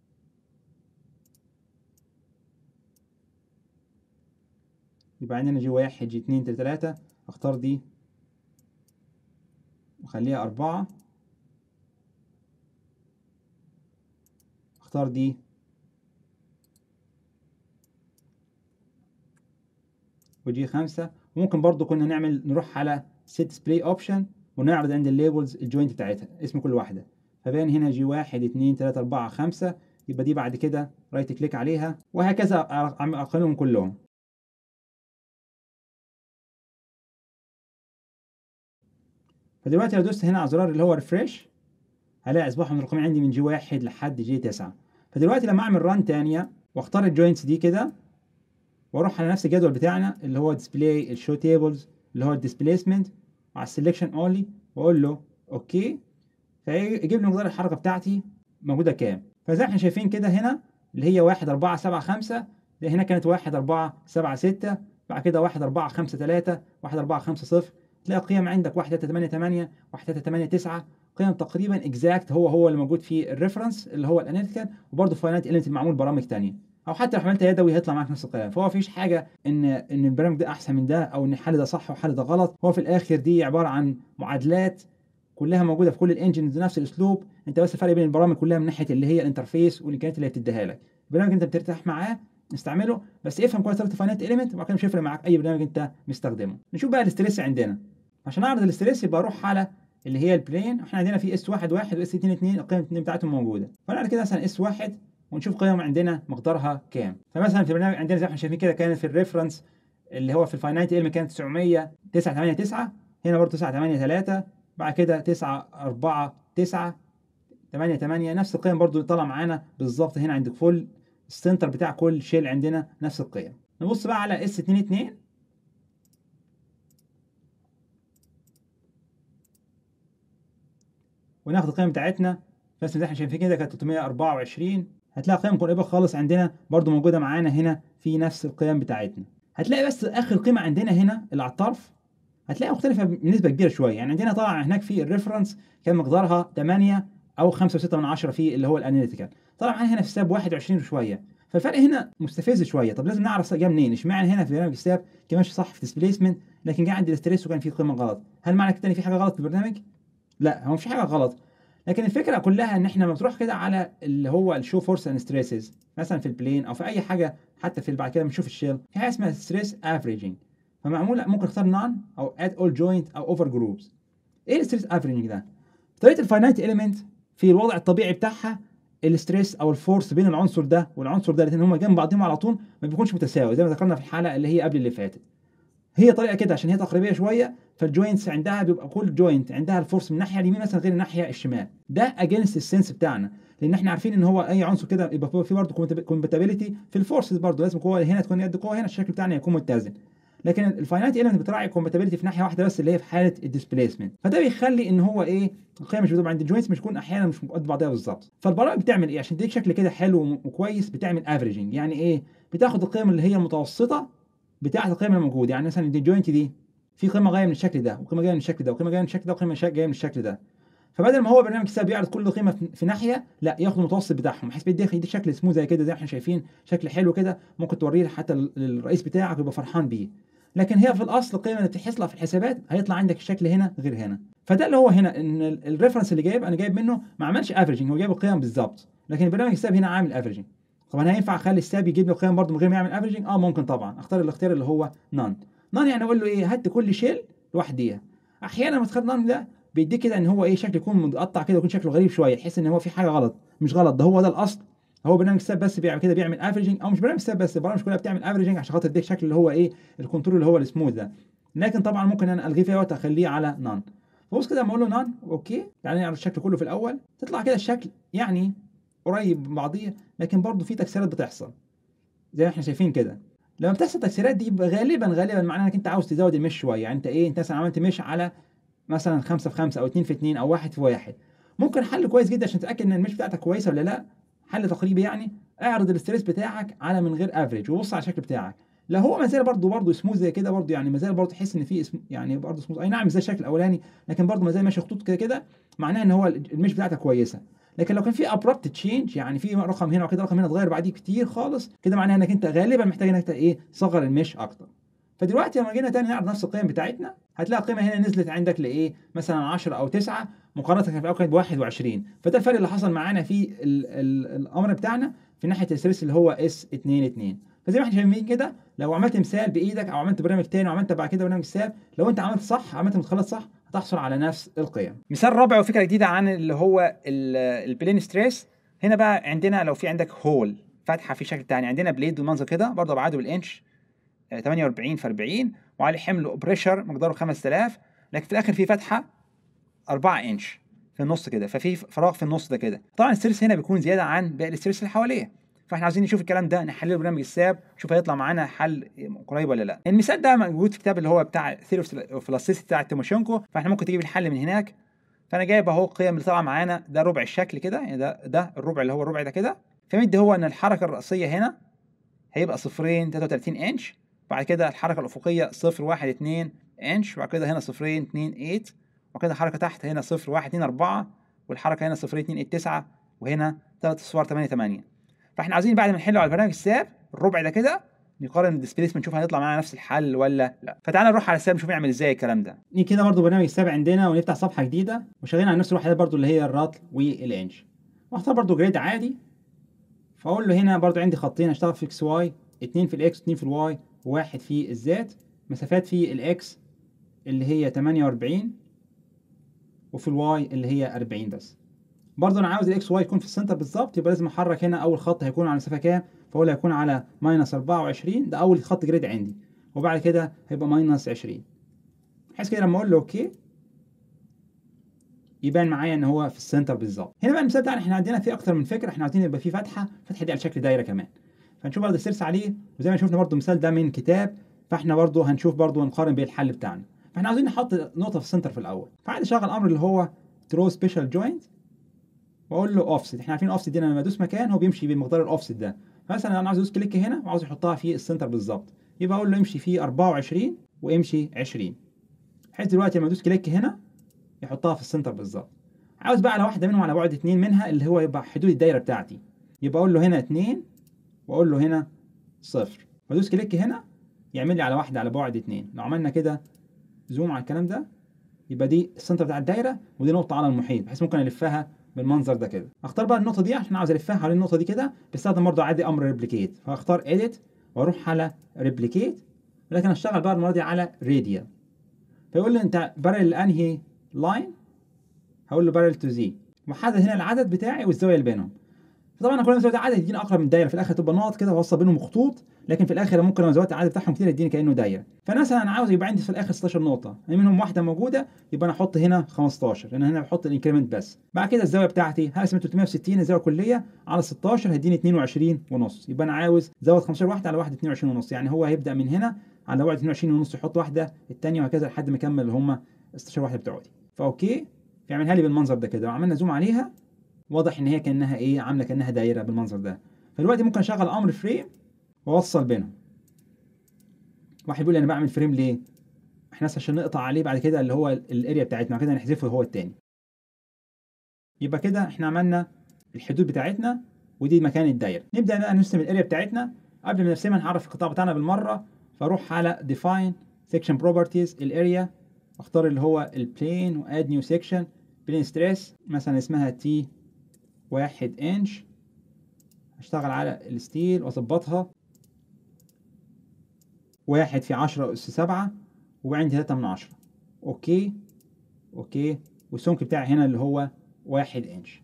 يبقى عندنا جي واحد جي اتنين تلاتة تلاتة اختار دي وخليها أربعة اختار دي وجي خمسة وممكن برضو كنا نعمل نروح على set display option ونعرض عند الليبلز الجوينت بتاعتها اسم كل واحدة فبين هنا جي واحد اتنين تلاتة أربعة خمسة يبقى دي بعد كده رايت كليك عليها وهكذا أقلهم كلهم فدلوقتي لو دوست هنا على زرار اللي هو ريفريش هلاقي اصبحوا من الرقمين عندي من جي واحد لحد جي تسعة فدلوقتي لما اعمل ران تانية واختار الجوينتس دي كده واروح على نفس الجدول بتاعنا اللي هو ديسبلاي الشو تيبلز اللي هو الديسبيسمنت على السلكشن اونلي واقول له اوكي فيجيب لي مقدار الحركه بتاعتي موجوده كام فزي ما احنا شايفين كده هنا اللي هي 1 4 7 5 ده هنا كانت 1 4 7 6 بعد كده 1 4 5 3 1 4 5 0 تلاقي قيم عندك 1 3 8 8 1 3 8 9 قيم تقريبا اكزاكت هو هو اللي موجود في الريفرنس اللي هو الاناليتيكال وبرده فاينانت اليمنت معمول برامج ثانيه او حتى لو عملتها يدوي هيطلع معاك نفس القيم فهو مفيش حاجه ان ان البرنامج ده احسن من ده او ان الحل ده صح والحل ده غلط هو في الاخر دي عباره عن معادلات كلها موجوده في كل الانجنز نفس الاسلوب انت بس الفرق بين البرامج كلها من ناحيه اللي هي الانترفيس والامكانيات اللي هي بتديها لك البرنامج انت بترتاح معاه نستعمله بس افهم كويس طريقه فاينانت اليمنت وبعد كده مش هيفرق معاك اي برنامج انت مستخدمه نشوف بقى الاستريس عندنا عشان اعرض الاستريس يبقى اروح على اللي هي البلين احنا عندنا في اس 1 1 واس 2 2 القيم الاثنين بتاعتهم موجوده فنعرض كده مثلا اس 1 ونشوف قيم عندنا مقدارها كام فمثلا في البرنامج عندنا زي ما احنا شايفين كده كانت في الريفرنس اللي هو في الفاينانت علم كانت 900 989 هنا برضه 9 8 3 بعد كده 9 4 9 8 8 نفس القيم برضه طالعه معانا بالظبط هنا عند كل السنتر بتاع كل شيل عندنا نفس القيم نبص بقى على اس 2 2 وناخد القيم بتاعتنا بس زي ما احنا شايفين كده كانت 324 هتلاقي قيم قريبه خالص عندنا برضو موجوده معانا هنا في نفس القيم بتاعتنا هتلاقي بس اخر قيمه عندنا هنا اللي على الطرف هتلاقي مختلفه بنسبه كبيره شويه يعني عندنا طبعا هناك في الريفرنس كان مقدارها 8 او 5.6 من 10 في اللي هو الاناليتيكال طلع معانا هنا في ساب 21 وشويه فالفرق هنا مستفز شويه طب لازم نعرف جه منين اشمعنى هنا في برنامج الساب كان ماشي صح في ديسبيسمنت لكن جه عند الاستريس وكان في قيمه غلط هل معنى كده ان في حاجه غلط في البرنامج لا هو مفيش حاجه غلط لكن الفكره كلها ان احنا لما بتروح كده على اللي هو الشو فورس اند ستريسز مثلا في البلين او في اي حاجه حتى في بعد كده بنشوف الشيل في حاجه اسمها ستريس افريجنج فمعموله ممكن اختار نون او اد اول جوينت او اوفر جروبس ايه الستريس افريجنج ده طريقه الفاينايت اليمنت في الوضع الطبيعي بتاعها الستريس او الفورس بين العنصر ده والعنصر ده الاثنين هم جنب بعضهم على طول ما بيكونش متساوي زي ما ذكرنا في الحلقه اللي هي قبل اللي فاتت هي طريقه كده عشان هي تقريبيه شويه فالجوينتس عندها بيبقى كل جوينت عندها الفورس من الناحيه اليمين مثلا غير الناحيه الشمال ده اجينست السنس بتاعنا لان احنا عارفين ان هو اي عنصر كده يبقى في برضه كومباتيبيليتي في الفورسز برضه لازم قوه هنا تكون قد قوه هنا الشكل بتاعنا يكون متزن لكن الفاينايت ايلمنت بتراعي الكومباتيبيليتي في ناحيه واحده بس اللي هي في حاله الديسبيسمنت فده بيخلي ان هو ايه القيم مش بتبقى عند الجوينتس مش تكون احيانا مش قد بعضها بالظبط فالبرامج بتعمل ايه عشان تديك شكل كده حلو وكويس بتعمل افريجنج يعني ايه بتاخد القيم اللي هي المتوسطه بتاعه القيم الموجوده يعني مثلا دي الجوينت دي في قيمه جايه من الشكل ده وقيمه جايه من الشكل ده وقيمه جايه من الشكل ده وقيمه جايه من الشكل ده فبدل ما هو برنامج حساب يعرض كل قيمه في ناحيه لا ياخد المتوسط بتاعهم بحيث بيديك يديك شكل سموث زي كده زي ما احنا شايفين شكل حلو كده ممكن توريه حتى للرئيس بتاعك ويبقى فرحان بيه لكن هي في الاصل القيمه اللي بتحصل في الحسابات هيطلع عندك الشكل هنا غير هنا فده اللي هو هنا ان الريفرنس اللي جايب انا جايب منه ما عملش افريجنج هو جايب القيم بالظبط لكن البرنامج الحساب هنا عامل افريجنج طب انا هينفع اخلي الساب يجيب لي القيم برضه من غير ما يعمل افريجنج اه ممكن طبعا اختار الاختيار اللي هو نون نون يعني اقول له ايه هات كل شيل لوحديها احيانا لما تختار نون ده بيديك كده ان هو ايه شكل يكون متقطع كده ويكون شكله غريب شويه تحس ان هو في حاجه غلط مش غلط ده هو ده الاصل هو برنامج ساب بس بيعمل كده بيعمل افريجنج او مش برنامج ساب بس البرامج كلها بتعمل افريجنج عشان خاطر تديك شكل اللي هو ايه الكنترول اللي هو السموث ده لكن طبعا ممكن انا الغيه في وقت اخليه على نون فبص كده لما اقول له نون اوكي يعني نعرض الشكل كله في الاول تطلع كده الشكل يعني قريب من بعضيه لكن برضه في تكسيرات بتحصل زي ما احنا شايفين كده لما بتحصل تكسيرات دي غالبا غالبا معناها انك انت عاوز تزود المش شويه يعني انت ايه انت مثلا عملت مش على مثلا 5 في 5 او 2 في 2 او 1 في 1 ممكن حل كويس جدا عشان تتاكد ان المش بتاعتك كويسه ولا لا حل تقريبي يعني اعرض الاستريس بتاعك على من غير افريج وبص على الشكل بتاعك لو هو ما زال برضه برضه سموث زي كده برضه يعني ما زال برضه تحس ان في اسم يعني برضه سموث اي نعم زي الشكل الاولاني لكن برضه ما زال ماشي خطوط كده كده معناه ان هو المش بتاعتك كويسه لكن لو كان في ابربت تشينج يعني في رقم هنا وكده رقم هنا اتغير بعديه كتير خالص كده معناه انك انت غالبا محتاج انك ايه تصغر المش اكتر فدلوقتي لما جينا تاني نعرض نفس القيم بتاعتنا هتلاقي القيمه هنا نزلت عندك لايه مثلا 10 او 9 مقارنه في الاول كانت ب 21 فده الفرق اللي حصل معانا في ال ال الامر بتاعنا في ناحيه الستريس اللي هو اس 2 2 فزي ما احنا شايفين كده لو عملت مثال بايدك او عملت برنامج تاني وعملت بعد كده برنامج حساب لو انت عملت صح عملت مدخلات صح هتحصل على نفس القيم مثال رابع وفكره جديده عن اللي هو البلين ستريس هنا بقى عندنا لو في عندك هول فتحه في شكل تاني عندنا بليد بالمنظر كده برضه ابعاده بالانش 48 في 40 وعليه حمل بريشر مقداره 5000 لكن في الاخر في فتحه 4 انش في النص كده ففي فراغ في النص ده كده طبعا الستريس هنا بيكون زياده عن باقي الستريس اللي حواليه فاحنا عايزين نشوف الكلام ده نحلله برنامج الساب نشوف هيطلع معانا حل قريب ولا لا المثال ده موجود في كتاب اللي هو بتاع ثيري اوف بتاع تيموشينكو فاحنا ممكن تجيب الحل من هناك فانا جايب اهو القيم اللي طالعه معانا ده ربع الشكل كده يعني ده ده الربع اللي هو الربع ده كده فمدي هو ان الحركه الرئيسيه هنا هيبقى صفرين 33 انش بعد كده الحركه الافقيه صفر واحد اتنين انش وبعد كده هنا صفرين اتنين ايت وبعد كده الحركه تحت هنا صفر واحد اتنين اربعه والحركه هنا صفرين اتنين ايت تسعه وهنا ثلاث اصفار 8 8 فاحنا عايزين بعد ما نحله على البرنامج الساب الربع ده كده نقارن الديسبيسمنت نشوف هنطلع معانا نفس الحل ولا لا فتعالى نروح على الساب نشوف يعمل ازاي الكلام ده نيجي كده برضو برنامج الساب عندنا ونفتح صفحه جديده وشغالين على نفس الوحدات برضو اللي هي الرطل والانش واختار برضو جريد عادي فاقول له هنا برضو عندي خطين اشتغل في اكس واي اتنين في الاكس اتنين في الواي وواحد في الزد مسافات في الاكس اللي هي 48 وفي الواي اللي هي 40 بس برضه انا عاوز الاكس واي يكون في السنتر بالظبط يبقى لازم احرك هنا اول خط هيكون على مسافه كام فاقول هيكون على ماينس 24 ده اول خط جريد عندي وبعد كده هيبقى ماينس 20 بحيث كده لما اقول له اوكي يبان معايا ان هو في السنتر بالظبط هنا بقى المثال بتاعنا احنا عندنا فيه اكتر من فكره احنا عاوزين يبقى فيه فتحه الفتحه دي على شكل دايره كمان فنشوف برضه السيرس عليه وزي ما شفنا برضه المثال ده من كتاب فاحنا برضه هنشوف برضه ونقارن بيه الحل بتاعنا فاحنا عاوزين نحط نقطه في السنتر في الاول فعادي اشغل امر اللي هو ترو سبيشال جوينت واقول له اوفست احنا عارفين اوفست دي لما ادوس مكان هو بيمشي بمقدار الاوفست ده فمثلا انا عاوز ادوس كليك هنا وعاوز احطها في السنتر بالظبط يبقى اقول له امشي في 24 وامشي 20 بحيث دلوقتي لما ادوس كليك هنا يحطها في السنتر بالظبط عاوز بقى على واحده منهم على بعد اتنين منها اللي هو يبقى حدود الدايره بتاعتي يبقى اقول له هنا اتنين واقول له هنا صفر وادوس كليك هنا يعمل لي على واحده على بعد اتنين لو عملنا كده زوم على الكلام ده يبقى دي السنتر بتاع الدايره ودي نقطه على المحيط بحيث ممكن الفها بالمنظر ده كده اختار بقى النقطه دي عشان عاوز الفها حوالين النقطه دي كده بستخدم برضه عادي امر ريبليكيت فاختار اديت واروح على ريبليكيت ولكن اشتغل بقى المره دي على راديال فيقول لي انت بارل انهي لاين هقول له بارل تو زي وحدد هنا العدد بتاعي والزاويه اللي بينهم فطبعا كل ما زودت عدد يديني اقرب من الدايره في الاخر تبقى نقط كده واوصل بينهم خطوط لكن في الاخر ممكن لو زودت العدد بتاعهم كتير يديني كانه دايره فانا مثلا انا عاوز يبقى عندي في الاخر 16 نقطه منهم واحده موجوده يبقى انا احط هنا 15 لان هنا بحط الانكريمنت بس بعد كده الزاويه بتاعتي هقسم 360 الزاويه الكليه على 16 هيديني 22 ونص يبقى انا عاوز زود 15 واحده على واحده 22 ونص يعني هو هيبدا من هنا على واحده 22 ونص يحط واحده الثانيه وهكذا لحد ما يكمل اللي هم 16 واحده بتوعتي فاوكي فيعملها لي بالمنظر ده كده لو عملنا زوم عليها واضح ان هي كانها ايه عامله كانها دايره بالمنظر ده فدلوقتي ممكن اشغل امر فريم واوصل بينهم واحد بيقول لي انا بعمل فريم ليه احنا بس عشان نقطع عليه بعد كده اللي هو الاريا بتاعتنا كده نحذفه هو التاني يبقى كده احنا عملنا الحدود بتاعتنا ودي مكان الدايره نبدا بقى نرسم الاريا بتاعتنا قبل ما نرسمها نعرف القطاع بتاعنا بالمره فاروح على define section properties الاريا اختار اللي هو البلين واد نيو سيكشن بلين ستريس مثلا اسمها تي واحد انش هشتغل على الستيل واظبطها واحد في عشرة أس سبعة وعندي تلاتة من عشرة أوكي أوكي والسمك بتاعي هنا اللي هو واحد انش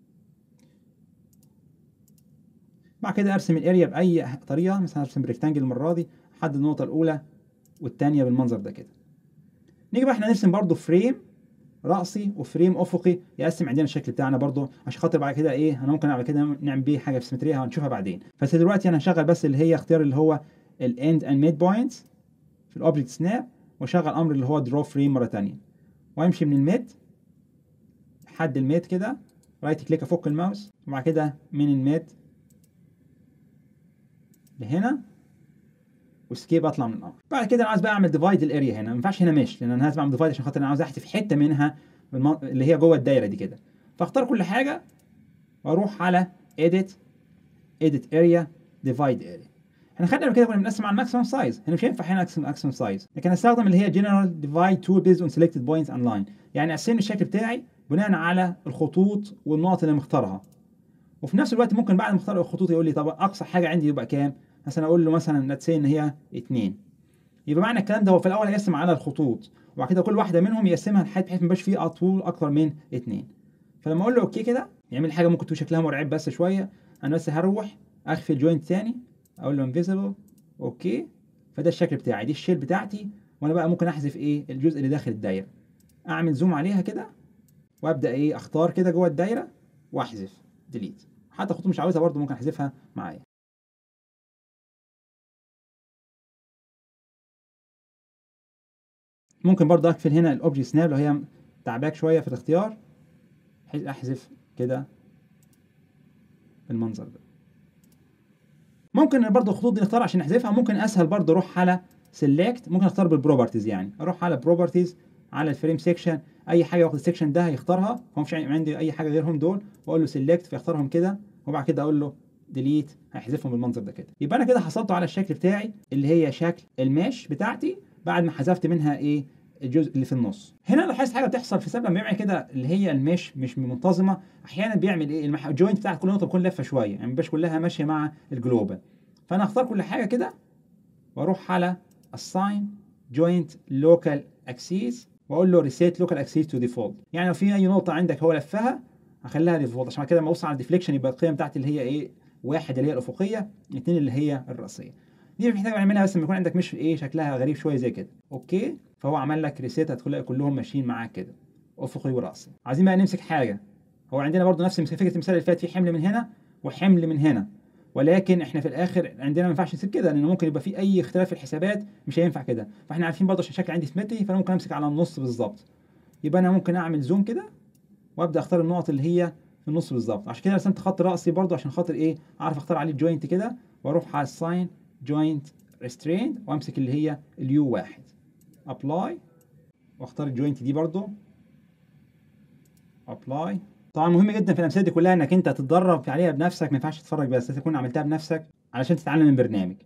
بعد كده ارسم الاريا باي طريقه مثلا ارسم ريكتانجل المره دي احدد النقطه الاولى والثانيه بالمنظر ده كده نيجي بقى احنا نرسم برضو فريم رأسي وفريم افقي يقسم عندنا الشكل بتاعنا برضو عشان خاطر بعد كده ايه انا ممكن بعد كده نعمل بيه حاجه في سيمتريه هنشوفها بعدين بس دلوقتي انا هشغل بس اللي هي اختيار اللي هو الاند اند ميد بوينتس في الاوبجكت سناب واشغل امر اللي هو درو فريم مره ثانيه وامشي من الميد لحد الميد كده رايت كليك افك الماوس وبعد كده من الميد لهنا وسكيب اطلع من الامر بعد كده انا عايز بقى اعمل ديفايد الاريا هنا ما ينفعش هنا مش لان انا لازم اعمل ديفايد عشان خاطر انا عاوز احذف حته منها بالم... اللي هي جوه الدايره دي كده فاختار كل حاجه واروح على edit edit area divide area احنا خدنا قبل كده كنا بنقسم على الماكسيمم سايز هنا مش هينفع هنا اقسم ماكسيمم سايز لكن هستخدم اللي هي general divide tool based on selected points and line يعني اقسم الشكل بتاعي بناء على الخطوط والنقط اللي مختارها وفي نفس الوقت ممكن بعد ما اختار الخطوط يقول لي طب اقصى حاجه عندي يبقى كام مثلا اقول له مثلا لتس ان هي 2 يبقى معنى الكلام ده هو في الاول هيقسم على الخطوط وبعد كده كل واحده منهم يقسمها لحد بحيث ما يبقاش فيه طول اكتر من 2 فلما اقول له اوكي كده يعمل حاجه ممكن تكون شكلها مرعب بس شويه انا بس هروح اخفي الجوينت تاني اقول له انفيزبل اوكي فده الشكل بتاعي دي الشيل بتاعتي وانا بقى ممكن احذف ايه الجزء اللي داخل الدايره اعمل زوم عليها كده وابدا ايه اختار كده جوه الدايره واحذف ديليت حتى خطوط مش عاوزها برضو ممكن احذفها معايا ممكن برضه اقفل هنا الاوبجكت سناب لو هي تعباك شويه في الاختيار بحيث احذف كده بالمنظر ده ممكن برضه الخطوط دي نختار عشان نحذفها ممكن اسهل برضه اروح على سيلكت ممكن اختار بالبروبرتيز يعني اروح على بروبرتيز على الفريم سيكشن اي حاجه واخد السيكشن ده هيختارها هو مش عندي اي حاجه غيرهم دول واقول له سيلكت فيختارهم كده وبعد كده اقول له ديليت هيحذفهم بالمنظر ده كده يبقى انا كده حصلته على الشكل بتاعي اللي هي شكل الماش بتاعتي بعد ما حذفت منها ايه الجزء اللي في النص هنا لاحظت حاجه بتحصل في سبب لما بيعمل كده اللي هي المش مش منتظمه احيانا بيعمل ايه المح... الجوينت بتاعت كل نقطه بتكون لفه شويه يعني مبقاش كلها ماشيه مع الجلوبال فانا اختار كل حاجه كده واروح على assign joint local axis واقول له reset local axis to default يعني لو في اي نقطه عندك هو لفها هخليها ديفولت عشان كده لما اوصل على الديفليكشن يبقى القيم بتاعتي اللي هي ايه واحد اللي هي الافقيه اثنين اللي هي الراسيه دي محتاج نعملها بس لما يكون عندك مش ايه شكلها غريب شويه زي كده اوكي فهو عمل لك ريسيت هتلاقي كلهم ماشيين معاك كده افقي وراسي عايزين بقى نمسك حاجه هو عندنا برضو نفس فكره المثال اللي فات في حمل من هنا وحمل من هنا ولكن احنا في الاخر عندنا ما ينفعش نسيب كده لان ممكن يبقى في اي اختلاف في الحسابات مش هينفع كده فاحنا عارفين برضه عشان الشكل عندي سيمتري فانا ممكن امسك على النص بالظبط يبقى انا ممكن اعمل زوم كده وابدا اختار النقط اللي هي في النص بالظبط عشان كده رسمت خط راسي برضه عشان خاطر ايه اعرف اختار عليه جوينت كده واروح على الساين جوينت ريستريند وامسك اللي هي اليو واحد ابلاي واختار الجوينت دي برضه ابلاي طبعا مهم جدا في الامثله دي كلها انك انت تتدرب عليها بنفسك ما ينفعش تتفرج بس لازم تكون عملتها بنفسك علشان تتعلم من برنامج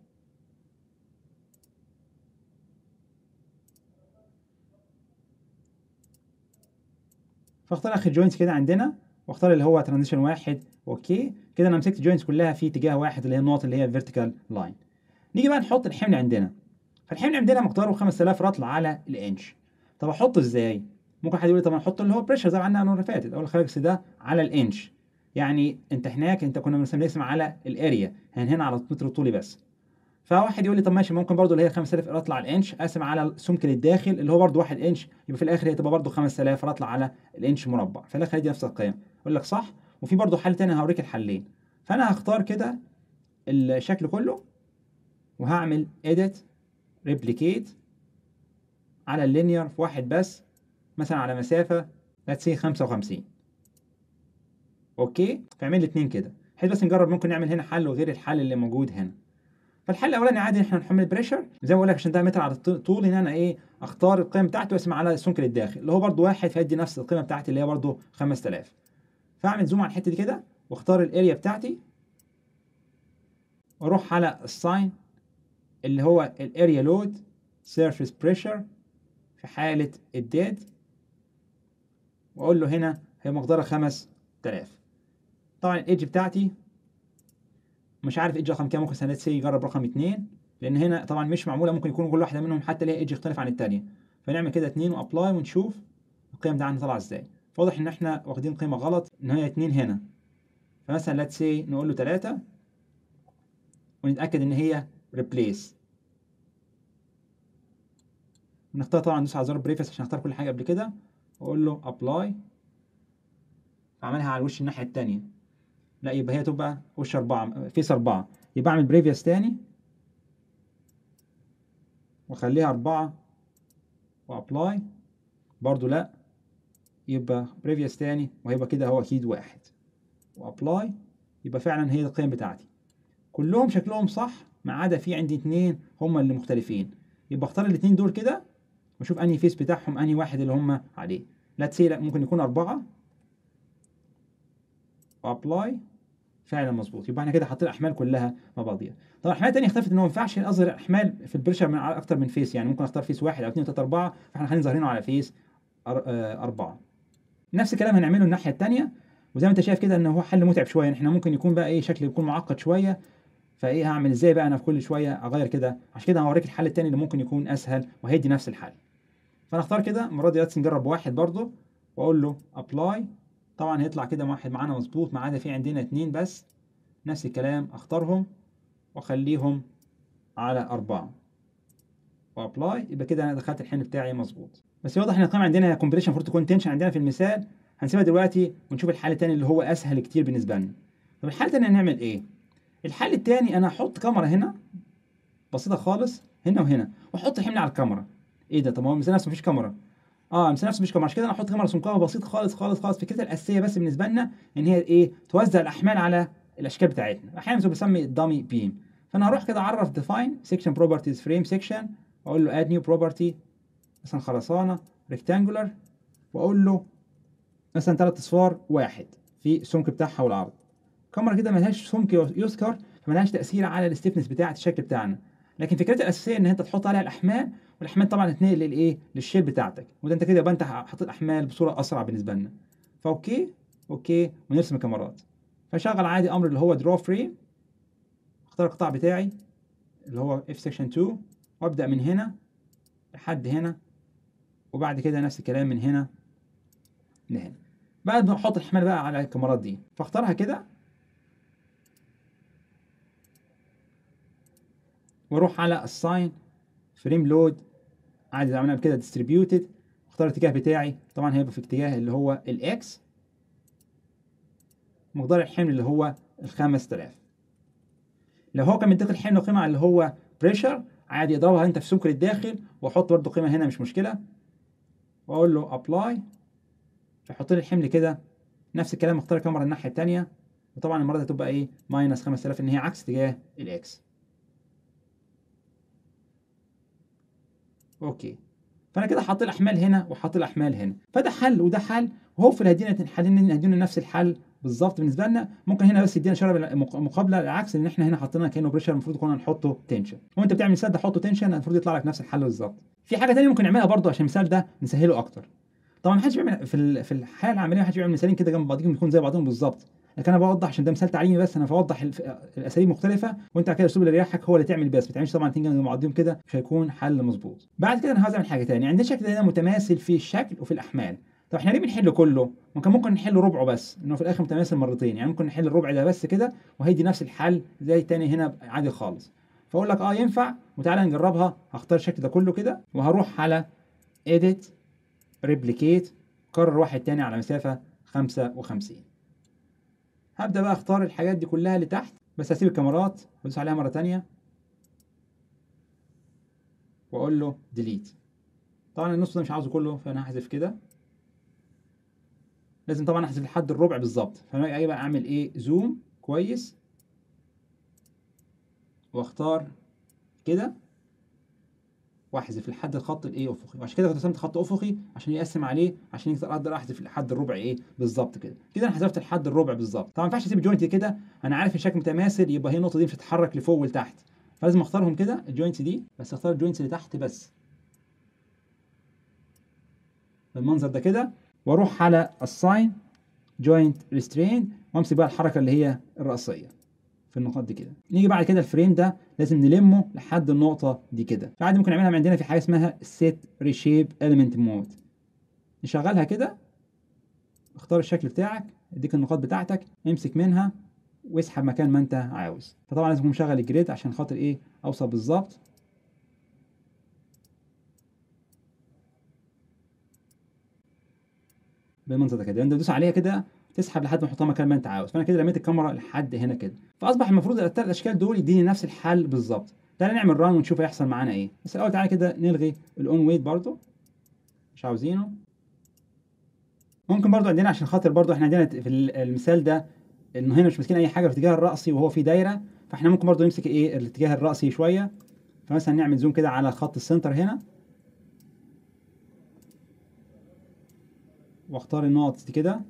فاختار اخر جوينتس كده عندنا واختار اللي هو ترانزيشن واحد اوكي كده انا مسكت الجوينتس كلها في اتجاه واحد اللي هي النقط اللي هي الفيرتيكال لاين نيجي بقى نحط الحمل عندنا فالحمل عندنا مقداره 5000 رطل على الانش طب احطه ازاي ممكن حد يقول لي طب احط اللي هو بريشر زي ما عندنا المره اللي فاتت اقول لك ده على الانش يعني انت هناك انت كنا بنقسم على الاريا هنا هنا على المتر الطولي بس فواحد يقول لي طب ماشي ممكن برضو اللي هي 5000 رطل على الانش اقسم على السمك للداخل اللي هو برضو 1 انش يبقى في الاخر هي تبقى برضو 5000 رطل على الانش مربع في الاخر هي دي نفس القيم اقول لك صح وفي برضو حل تاني هوريك الحلين فانا هختار كده الشكل كله وهعمل edit replicate على اللينير في واحد بس مثلا على مسافه let's say 55 اوكي فاعمل لي اتنين كده بحيث بس نجرب ممكن نعمل هنا حل وغير الحل اللي موجود هنا فالحل الاولاني عادي احنا نحمل بريشر زي ما بقول لك عشان ده متر على الطول ان انا ايه اختار القيم بتاعتي واسمع على السمك للداخل اللي هو برده واحد فيدي نفس القيمه بتاعتي اللي هي برده 5000 فاعمل زوم على الحته دي كده واختار الاريا بتاعتي واروح على الساين اللي هو الاريا لود سيرفيس بريشر في حاله الديد واقول له هنا هي مقدارها 5000 طبعا الايدج بتاعتي مش عارف ايدج رقم كام ممكن سنة سي يجرب رقم اتنين لان هنا طبعا مش معموله ممكن يكون كل واحده منهم حتى ليها ايدج يختلف عن التانية فنعمل كده اتنين وابلاي ونشوف القيم دي عندنا طالعه ازاي فواضح ان احنا واخدين قيمه غلط ان هي اتنين هنا فمثلا ليتس سي نقول له تلاتة ونتاكد ان هي ريبليس نختار طبعا ندوس على زر بريفس عشان اختار كل حاجه قبل كده واقول له ابلاي فعملها على الوش الناحيه التانية لا يبقى هي تبقى وش أربعة فيس أربعة يبقى أعمل بريفيوس تاني وأخليها أربعة وأبلاي برضو لا يبقى بريفيوس تاني وهيبقى كده هو أكيد واحد وأبلاي يبقى فعلا هي القيم بتاعتي كلهم شكلهم صح ما عدا في عندي اتنين هما اللي مختلفين يبقى اختار الاتنين دول كده واشوف انهي فيس بتاعهم انهي واحد اللي هما عليه لا تسي لا ممكن يكون أربعة وابلاي فعلا مظبوط يبقى احنا كده حاطين الاحمال كلها مع بعضيها طبعا احمال تانية اختلفت ان هو ما ينفعش اظهر الاحمال في البريشر من على اكتر من فيس يعني ممكن اختار فيس واحد او اثنين ثلاثة اربعة فاحنا خلينا ظاهرينه على فيس أر... آه اربعة نفس الكلام هنعمله الناحية التانية وزي ما انت شايف كده ان هو حل متعب شوية يعني احنا ممكن يكون بقى ايه شكل يكون معقد شوية فايه هعمل ازاي بقى انا في كل شوية اغير كده عشان كده هوريك الحل التاني اللي ممكن يكون اسهل وهيدي نفس الحل فانا اختار كده المرة دي نجرب واحد برضه واقول له ابلاي طبعا هيطلع كده واحد معانا مظبوط ما عدا في عندنا اتنين بس نفس الكلام اختارهم واخليهم على أربعة وابلاي يبقى كده انا دخلت الحمل بتاعي مظبوط بس واضح ان القيمه عندنا كومبريشن المفروض تكون تنشن عندنا في المثال هنسيبها دلوقتي ونشوف الحل التاني اللي هو اسهل كتير بالنسبه لنا طب الحل التاني هنعمل ايه الحل التاني انا هحط كاميرا هنا بسيطه خالص هنا وهنا واحط الحمل على الكاميرا ايه ده طب هو المثال نفسه مفيش كاميرا اه المثال نفسه مش كاميرا عشان كده انا احط كاميرا سمكها بسيط خالص خالص خالص فكرتها الاساسيه بس بالنسبه لنا ان هي ايه توزع الاحمال على الاشكال بتاعتنا احيانا بسمي الدامي بيم فانا هروح كده اعرف ديفاين سيكشن بروبرتيز فريم سيكشن واقول له اد نيو بروبرتي مثلا خرسانه ريكتانجولار واقول له مثلا ثلاث اصفار واحد في السمك بتاعها والعرض كاميرا كده ملهاش سمك يذكر فملهاش تاثير على الستيفنس بتاعه الشكل بتاعنا لكن فكرتها الاساسيه ان انت تحط عليها الاحمال والاحمال طبعا تتنقل للايه للشيل بتاعتك وده انت كده يبقى انت حطيت احمال بصوره اسرع بالنسبه لنا فاوكي اوكي ونرسم الكاميرات فشغل عادي امر اللي هو درو فريم اختار القطاع بتاعي اللي هو اف سكشن 2 وابدا من هنا لحد هنا وبعد كده نفس الكلام من هنا لهنا بعد ما احط الحمال بقى على الكاميرات دي فاختارها كده واروح على الساين فريم لود عادي زي ما عملنا كده ديستريبيوتد اختار الاتجاه بتاعي طبعا هيبقى في اتجاه اللي هو الاكس مقدار الحمل اللي هو ال 5000 لو هو كان مديك الحمل قيمه اللي هو بريشر عادي اضربها انت في سمك الداخل واحط برضه قيمه هنا مش مشكله واقول له ابلاي فيحط لي الحمل كده نفس الكلام اختار الكاميرا الناحيه الثانيه وطبعا المره دي هتبقى ايه ماينس 5000 ان هي عكس اتجاه الاكس اوكي فانا كده حاطط الاحمال هنا وحاطط الاحمال هنا فده حل وده حل وهو في هيدينا الحلين هيدينا نفس الحل بالظبط بالنسبه لنا ممكن هنا بس يدينا اشاره مقابله العكس ان احنا هنا حطينا كانه بريشر المفروض كنا نحطه تنشن وانت بتعمل مثال ده حطه تنشن المفروض يطلع لك نفس الحل بالظبط في حاجه ثانيه ممكن نعملها برضه عشان المثال ده نسهله اكتر طبعا ما حدش بيعمل في في الحياه العمليه ما حدش بيعمل مثالين كده جنب بعضهم يكون زي بعضهم بالظبط لكن انا بوضح عشان ده مثال تعليمي بس انا بوضح الاساليب مختلفه وانت كده الاسلوب اللي يريحك هو اللي تعمل بس ما تعملش طبعا اتنين جنب بعضهم كده مش هيكون حل مظبوط بعد كده انا عاوز اعمل حاجه ثانيه عندنا شكل هنا متماثل في الشكل وفي الاحمال طب احنا ليه بنحل كله؟ ممكن ممكن نحل ربعه بس انه في الاخر متماثل مرتين يعني ممكن نحل الربع ده بس كده وهيدي نفس الحل زي التاني هنا عادي خالص فاقول لك اه ينفع وتعالى نجربها هختار الشكل ده كله كده وهروح على edit replicate كرر واحد تاني على مسافة 55 هبدأ بقى اختار الحاجات دي كلها اللي تحت بس هسيب الكاميرات وادوس عليها مرة تانية واقول له delete طبعا النص ده مش عاوزه كله فانا هحذف كده لازم طبعا احذف لحد الربع بالظبط فانا ايه بقى اعمل ايه زوم كويس واختار كده واحذف لحد الخط الايه افقي وعشان كده رسمت خط افقي عشان يقسم عليه عشان يقدر اقدر احذف لحد الربع ايه بالظبط كده كده انا حذفت لحد الربع بالظبط طبعا ما ينفعش اسيب الجوينت كده انا عارف الشكل متماثل يبقى هي النقطه دي مش هتتحرك لفوق ولتحت فلازم اختارهم كده الجوينتس دي بس اختار الجوينتس اللي تحت بس بالمنظر ده كده واروح على assign joint restraint وامسك بقى الحركه اللي هي الرأسيه في النقاط دي كده نيجي بعد كده الفريم ده لازم نلمه لحد النقطه دي كده فعادي ممكن نعملها من عندنا في حاجه اسمها set reshape element mode نشغلها كده اختار الشكل بتاعك اديك النقاط بتاعتك امسك منها واسحب مكان ما انت عاوز فطبعا لازم اكون مشغل الجريد عشان خاطر ايه اوصل بالظبط بالمنظر ده كده انت تدوس عليها كده تسحب لحد ما تحطها مكان ما انت عاوز فانا كده رميت الكاميرا لحد هنا كده فاصبح المفروض الثلاث اشكال دول يديني نفس الحل بالظبط تعالى نعمل ران ونشوف هيحصل معانا ايه بس الاول تعالى كده نلغي الاون ويت برضو مش عاوزينه ممكن برضو عندنا عشان خاطر برضو احنا عندنا في المثال ده انه هنا مش ماسكين اي حاجه في الاتجاه الرأسي وهو في دايره فاحنا ممكن برضو نمسك ايه الاتجاه الرأسي شويه فمثلا نعمل زوم كده على خط السنتر هنا واختار النقط دي كده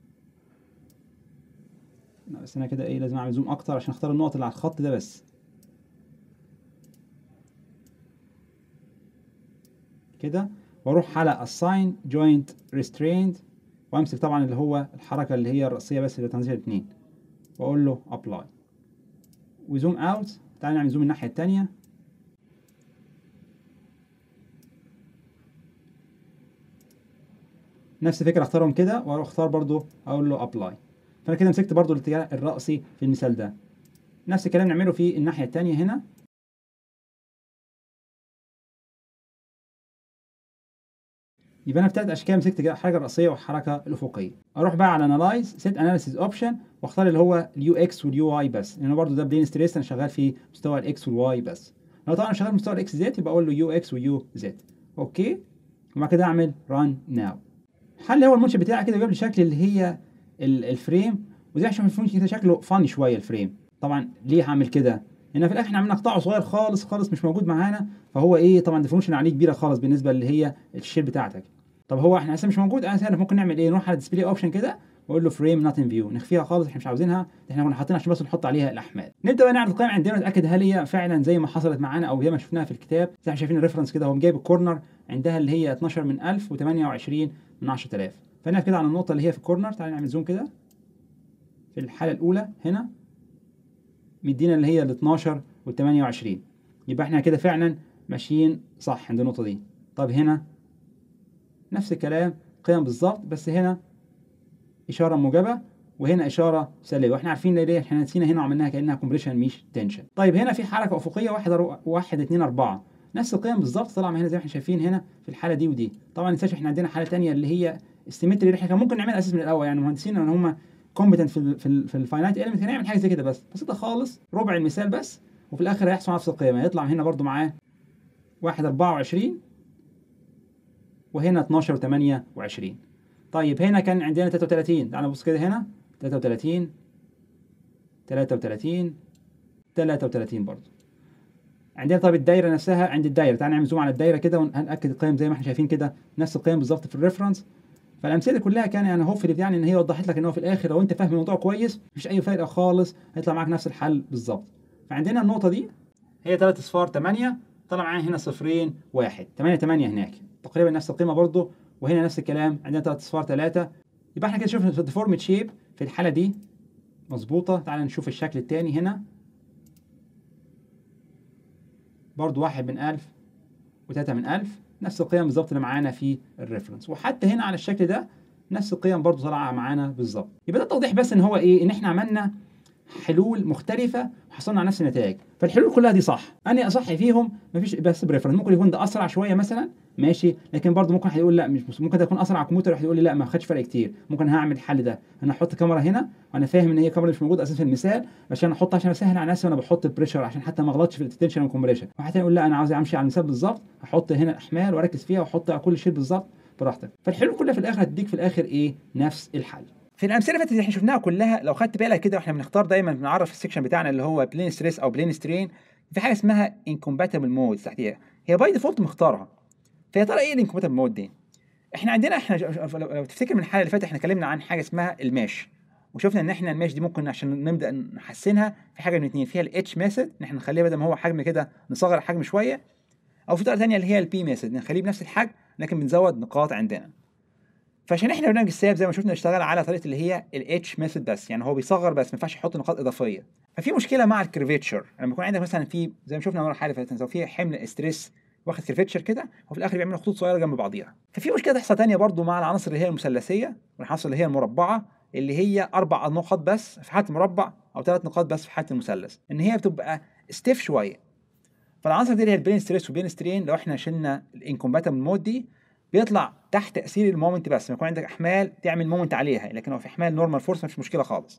بس انا كده ايه لازم اعمل زوم اكتر عشان اختار النقط اللي على الخط ده بس كده واروح على assign joint restraint وامسك طبعا اللي هو الحركه اللي هي الرأسيه بس اللي تنزيل اتنين واقول له apply وزوم اوت تعالى نعمل زوم الناحيه التانيه نفس الفكره اختارهم كده واروح اختار برضو اقول له ابلاي فانا كده مسكت برضو الاتجاه الرأسي في المثال ده نفس الكلام نعمله في الناحيه الثانيه هنا يبقى انا في ثلاث اشكال مسكت الحركه الرأسيه والحركه الافقيه اروح بقى على انالايز سيت اناليسيز اوبشن واختار اللي هو اليو اكس واليو واي بس لانه برضو ده بلين ستريس انا شغال في مستوى الاكس والواي بس لو طبعا شغال مستوى الاكس زد يبقى اقول له يو اكس ويو زد اوكي وبعد كده اعمل ران ناو الحل هو المنشأ بتاعي كده جاب لي شكل اللي هي الفريم وزي عشان الفريم كده شكله فاني شويه الفريم طبعا ليه هعمل كده لان في الاخر احنا عملنا قطاع صغير خالص خالص مش موجود معانا فهو ايه طبعا ديفرنشن عليه كبيره خالص بالنسبه اللي هي الشيل بتاعتك طب هو احنا اصلا مش موجود انا سهل ممكن نعمل ايه نروح على ديسبلاي اوبشن كده واقول له فريم نوت ان فيو نخفيها خالص احنا مش عاوزينها احنا كنا حاطينها عشان بس نحط عليها الاحمال نبدا بقى نعرض القائمه عندنا نتاكد هل هي فعلا زي ما حصلت معانا او زي ما شفناها في الكتاب زي ما شايفين الريفرنس كده هو جايب الكورنر عندها اللي هي 12 من 1000 و28 من 10000 فنقف كده على النقطة اللي هي في الكورنر تعالى نعمل زوم كده في الحالة الأولى هنا مدينا اللي هي ال 12 وال 28 يبقى احنا كده فعلا ماشيين صح عند النقطة دي طب هنا نفس الكلام قيم بالظبط بس هنا إشارة موجبة وهنا إشارة سلبية واحنا عارفين ليه احنا نسينا هنا وعملناها كأنها كومبريشن مش تنشن طيب هنا في حركة أفقية واحد واحد اتنين أربعة نفس القيم بالظبط طالعه من هنا زي ما احنا شايفين هنا في الحاله دي ودي طبعا ما ننساش احنا عندنا حاله ثانيه اللي هي السيمتري اللي احنا كان ممكن نعملها اساس من الاول يعني مهندسين ان هم كومبتنت في ال في, ال في الفاينايت اليمنت كان يعمل حاجه زي كده بس بسيطه خالص ربع المثال بس وفي الاخر هيحصل نفس القيمه هيطلع هنا برضو معاه 1 24 وهنا 12 و28 طيب هنا كان عندنا 33 تعال نبص كده هنا 33 33 33 برضو عندنا طيب الدايره نفسها عند الدايره تعال نعمل زوم على الدايره كده ونأكد القيم زي ما احنا شايفين كده نفس القيم بالظبط في الريفرنس فالامثله كلها كان يعني هوفلي يعني ان هي وضحت لك ان هو في الاخر لو انت فاهم الموضوع كويس مفيش اي فرق خالص هيطلع معاك نفس الحل بالظبط فعندنا النقطه دي هي 3 اصفار 8 طلع معانا هنا صفرين واحد 8 8 هناك تقريبا نفس القيمه برضو وهنا نفس الكلام عندنا 3 اصفار 3 يبقى احنا كده شفنا في الديفورمت شيب في الحاله دي مظبوطه تعال نشوف الشكل الثاني هنا برضو واحد من ألف وتلاتة من ألف نفس القيم بالظبط اللي معانا في الريفرنس وحتى هنا على الشكل ده نفس القيم برضو طالعه معانا بالظبط يبقى ده توضيح بس ان هو ايه ان احنا عملنا حلول مختلفه وحصلنا على نفس النتائج فالحلول كلها دي صح اني اصح فيهم مفيش بس بريفرنس ممكن يكون ده اسرع شويه مثلا ماشي لكن برضه ممكن هيقول لا مش ممكن ده يكون اسرع على الكمبيوتر واحد يقول لي لا ما خدش فرق كتير ممكن هعمل الحل ده انا احط كاميرا هنا وانا فاهم ان هي كاميرا مش موجوده اساسا في المثال عشان احطها عشان اسهل على نفسي وانا بحط البريشر عشان حتى ما اغلطش في التنشن والكمبريشن واحد يقول لا انا عاوز امشي على المثال بالظبط احط هنا الاحمال واركز فيها واحط على كل شيء بالظبط براحتك فالحلول كلها في الاخر هتديك في الاخر ايه نفس الحل في الامثله اللي فاتت اللي احنا شفناها كلها لو خدت بالك كده واحنا بنختار دايما بنعرف السكشن بتاعنا اللي هو بلين ستريس او بلين سترين في حاجه اسمها انكومباتبل مود تحتيها هي باي ديفولت مختارها فيا ترى ايه الانكومباتبل مود دي؟ احنا عندنا احنا لو تفتكر من الحلقه اللي فاتت احنا اتكلمنا عن حاجه اسمها الماش وشفنا ان احنا الماش دي ممكن عشان نبدا نحسنها في حاجه من اتنين فيها الاتش ميثود ان احنا نخليها بدل ما هو حجم كده نصغر الحجم شويه او في طريقه ثانيه اللي هي البي ميثود نخليه بنفس الحجم لكن بنزود نقاط عندنا فعشان احنا برنامج الساب زي ما شفنا نشتغل على طريقه اللي هي الاتش ميثود بس يعني هو بيصغر بس ما ينفعش يحط نقاط اضافيه ففي مشكله مع الكرفيتشر لما يكون عندك مثلا في زي ما شفنا المره الحاليه فاتت لو في حمل ستريس واخد كرفيتشر كده وفي الاخر بيعملوا خطوط صغيره جنب بعضيها ففي مشكله تحصل ثانيه برضو مع العناصر اللي هي المثلثيه والعناصر اللي هي المربعه اللي هي اربع نقاط بس في حاله المربع او ثلاث نقاط بس في حاله المثلث ان هي بتبقى ستيف شويه فالعناصر دي اللي هي البين ستريس والبين سترين لو احنا شلنا الانكومباتبل مود دي بيطلع تحت تاثير المومنت بس ما يكون عندك احمال تعمل مومنت عليها لكن لو في احمال نورمال فورس مش مشكله خالص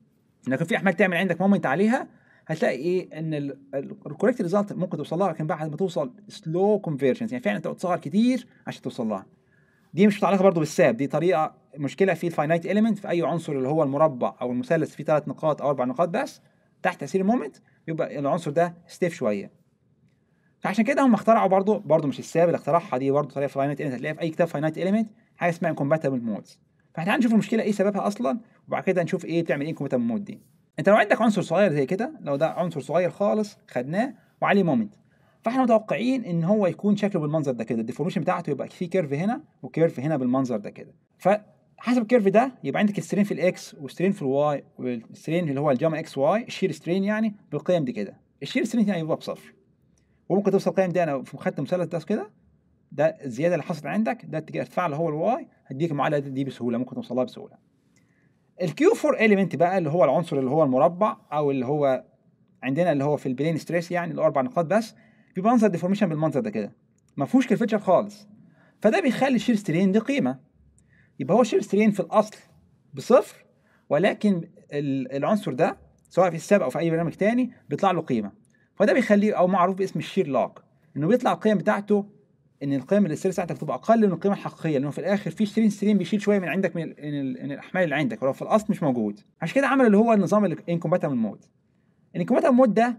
لكن في احمال تعمل عندك مومنت عليها هتلاقي ايه ان الكوريكت ريزلت ممكن توصل لها لكن بعد ما توصل سلو كونفرجنس يعني فعلا انت تصغر كتير عشان توصل لها دي مش متعلقه برضه بالساب دي طريقه مشكله في الفاينايت اليمنت في اي عنصر اللي هو المربع او المثلث فيه ثلاث نقاط او اربع نقاط بس تحت تاثير المومنت يبقى العنصر ده ستيف شويه فعشان كده هم اخترعوا برضه برضه مش الساب اللي اخترعها دي برضه طريقه فاينايت اليمنت هتلاقيها في اي كتاب فاينايت اليمنت حاجه اسمها انكومباتبل مودز فاحنا هنشوف المشكله ايه سببها اصلا وبعد كده نشوف ايه بتعمل ايه انكومباتبل مود دي انت لو عندك عنصر صغير زي كده لو ده عنصر صغير خالص خدناه وعليه مومنت فاحنا متوقعين ان هو يكون شكله بالمنظر ده كده الديفورميشن بتاعته يبقى في كيرف هنا وكيرف هنا بالمنظر ده كده فحسب الكيرف ده يبقى عندك السترين في الاكس والسترين في الواي والسترين اللي هو الجاما اكس واي الشير سترين يعني بالقيم دي كده الشير سترين يعني يبقى بصفر وممكن توصل القيم دي انا خدت مثلث ده كده ده الزياده اللي حصلت عندك ده اتجاه ارتفاع اللي هو الواي هديك المعادله دي بسهوله ممكن توصل لها بسهوله الكيو 4 اليمنت بقى اللي هو العنصر اللي هو المربع او اللي هو عندنا اللي هو في البلين ستريس يعني اللي هو اربع نقاط بس بيبقى منظر ديفورميشن بالمنظر ده كده ما فيهوش كيرفتشر خالص فده بيخلي الشير سترين دي قيمه يبقى هو الشير سترين في الاصل بصفر ولكن العنصر ده سواء في الساب او في اي برنامج تاني بيطلع له قيمه فده بيخليه او معروف باسم الشير لوك انه بيطلع القيم بتاعته ان القيم اللي بتاعتك تبقى اقل من القيمه الحقيقيه لانه في الاخر في سترين سترين بيشيل شويه من عندك من, ال من الاحمال اللي عندك ولو في الاصل مش موجود عشان كده عمل اللي هو النظام الانكومباتبل مود الانكومباتبل مود ده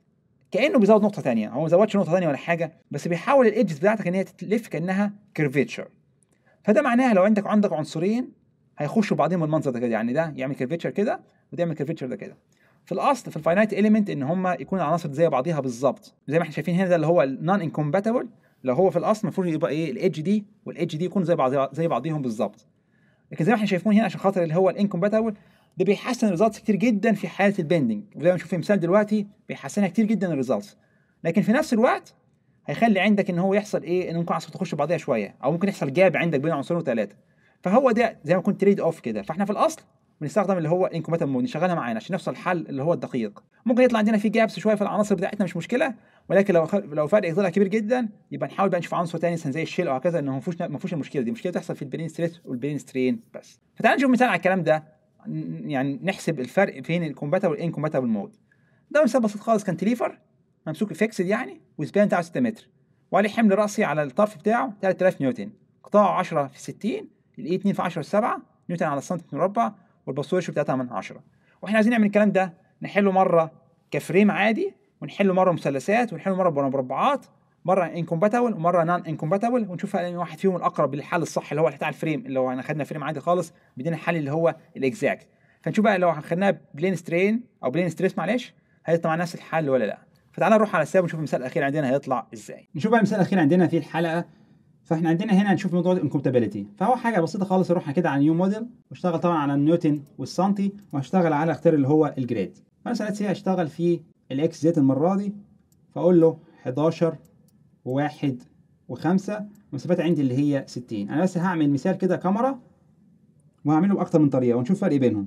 كانه بيزود نقطه ثانيه هو ما زودش نقطه ثانيه ولا حاجه بس بيحاول الايدجز بتاعتك ان هي تلف كانها كيرفيتشر فده معناها لو عندك عندك عنصرين هيخشوا بعضهم بالمنظر ده كده يعني ده يعمل كيرفيتشر كده وده يعمل كيرفيتشر ده كده في الاصل في الفاينايت اليمنت ان هم يكون العناصر زي بعضيها بالظبط زي ما احنا شايفين هنا ده اللي هو النون انكومباتبل لو هو في الاصل المفروض يبقى ايه الاتش دي والاتش دي يكون زي بعض زي بعضيهم بالظبط لكن زي ما احنا شايفين هنا عشان خاطر اللي هو الانكومباتبل ده بيحسن الريزلتس كتير جدا في حاله البندنج وزي ما نشوف في مثال دلوقتي بيحسنها كتير جدا الريزلتس لكن في نفس الوقت هيخلي عندك ان هو يحصل ايه ان ممكن عنصر تخش بعضيها شويه او ممكن يحصل جاب عندك بين عنصرين وثلاثه فهو ده زي ما كنت تريد اوف كده فاحنا في الاصل ونستخدم اللي هو انكومباتبل مود نشغلها معانا عشان نوصل الحل اللي هو الدقيق ممكن يطلع عندنا في جابس شويه في العناصر بتاعتنا مش مشكله ولكن لو خ... لو فرق طلع كبير جدا يبقى نحاول بقى نشوف عنصر تاني مثلا زي الشيل او هكذا انه ما فيهوش ما فيهوش المشكله دي المشكله تحصل في البرين ستريس والبرين سترين بس فتعال نشوف مثال على الكلام ده ن- يعني نحسب الفرق بين الكومباتبل والانكومباتبل مود ده مثال بسيط خالص كانتليفر ممسوك فيكسد يعني والسبان بتاعه 6 متر وعليه حمل راسي على الطرف بتاعه 3000 نيوتن قطاعه 10 في 60 الاي 2 في 10 في 7 نيوتن على السنتيمتر مربع والباسور ريشيو بتاعتها من 10 واحنا عايزين نعمل الكلام ده نحله مره كفريم عادي ونحله مره مثلثات ونحله مره مربعات مره انكومباتبل ومره نون انكومباتبل ونشوف هل واحد فيهم الاقرب للحل الصح اللي هو بتاع الفريم اللي هو احنا خدنا فريم عادي خالص بدينا الحل اللي هو الاكزاكت فنشوف بقى لو خدناه بلين سترين او بلين ستريس معلش هيطلع مع نفس الحل ولا لا فتعالى نروح على الساب ونشوف المثال الاخير عندنا هيطلع ازاي نشوف بقى المثال الاخير عندنا في الحلقه فاحنا عندنا هنا هنشوف موضوع الانكومبتابيلتي فهو حاجه بسيطه خالص اروح كده على نيو موديل واشتغل طبعا على النيوتن والسنتي وهشتغل على اختار اللي هو الجريد فانا سي هشتغل في الاكس زيت المره دي فاقول له 11 و1 و5 المسافات عندي اللي هي 60 انا بس هعمل مثال كده كاميرا وهعمله باكتر من طريقه ونشوف فرق بينهم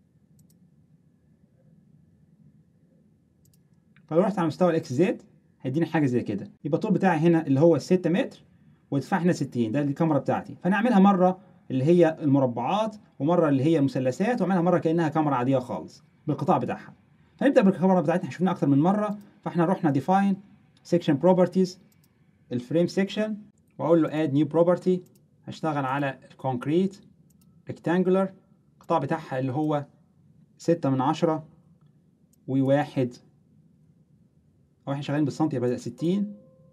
فلو رحت على مستوى الاكس زد هيديني حاجه زي كده يبقى الطول بتاعي هنا اللي هو 6 متر وارتفاع هنا 60 ده الكاميرا بتاعتي فانا اعملها مره اللي هي المربعات ومره اللي هي المثلثات واعملها مره كانها كاميرا عاديه خالص بالقطاع بتاعها فنبدا بالكاميرا بتاعتنا شفناها اكتر من مره فاحنا رحنا ديفاين سيكشن بروبرتيز الفريم سيكشن واقول له اد نيو بروبرتي هشتغل على الكونكريت ريكتانجولار القطاع بتاعها اللي هو 6 من 10 وواحد او احنا شغالين بالسنتي يبقى 60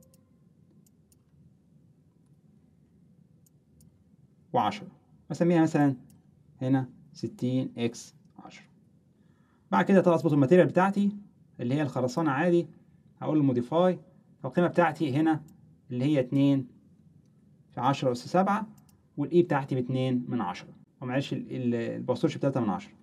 و10 بسميها مثلا هنا 60 اكس 10 بعد كده طبعا اظبط الماتيريال بتاعتي اللي هي الخرسانه عادي هقول له موديفاي فالقيمه بتاعتي هنا اللي هي 2 في 10 اس 7 والاي بتاعتي ب 2 من 10 ومعلش الباسورش ب 3 من 10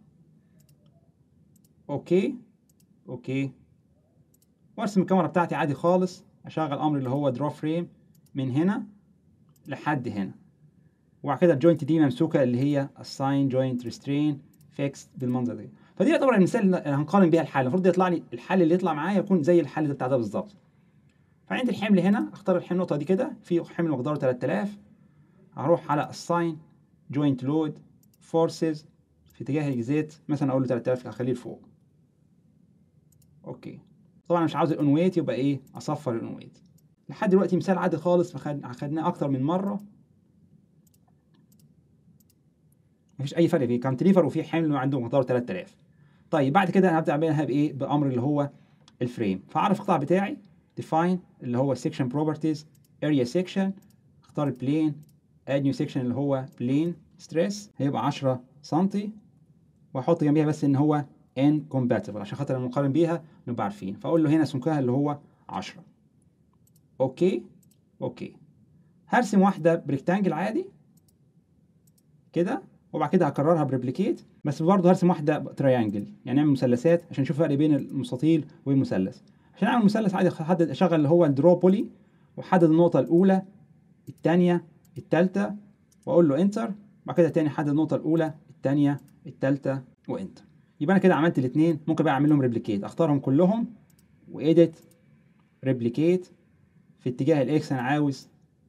اوكي اوكي وارسم الكاميرا بتاعتي عادي خالص اشغل امر اللي هو درو فريم من هنا لحد هنا وبعد كده الجوينت دي ممسوكه اللي هي assign joint restrain fixed بالمنظر ده فدي يعتبر المثال اللي هنقارن بيها الحل المفروض يطلع لي الحل اللي يطلع معايا يكون زي الحل ده بتاع ده بالظبط فعندي الحمل هنا اختار الحمل النقطه دي كده في حمل مقداره 3000 هروح على assign joint load forces في اتجاه الزيت مثلا اقول له 3000 هخليه لفوق اوكي طبعا مش عاوز الاون ويت يبقى ايه اصفر الاون ويت لحد دلوقتي مثال عادي خالص فخدناه اكتر من مره مفيش اي فرق فيه كانتليفر وفي حمل وعنده مقدار 3000 طيب بعد كده انا هبدا اعملها بايه بامر اللي هو الفريم فاعرف القطاع بتاعي define اللي هو section properties area section اختار البلين add new section اللي هو plane stress هيبقى 10 سنتي واحط جنبيها بس ان هو incompatible عشان خاطر لما نقارن بيها نبقى عارفين فاقول له هنا سمكها اللي هو 10 اوكي اوكي هرسم واحده بريكتانجل عادي كده وبعد كده هكررها بريبليكيت بس برضه هرسم واحده تريانجل يعني نعمل مثلثات عشان نشوف الفرق بين المستطيل والمثلث عشان اعمل مثلث عادي احدد اشغل اللي هو الدرو بولي واحدد النقطه الاولى الثانيه الثالثه واقول له انتر بعد كده تاني احدد النقطه الاولى الثانيه الثالثه وانتر يبقى انا كده عملت الاثنين ممكن بقى اعمل لهم ريبليكيت اختارهم كلهم وايديت ريبليكيت في اتجاه الاكس انا عاوز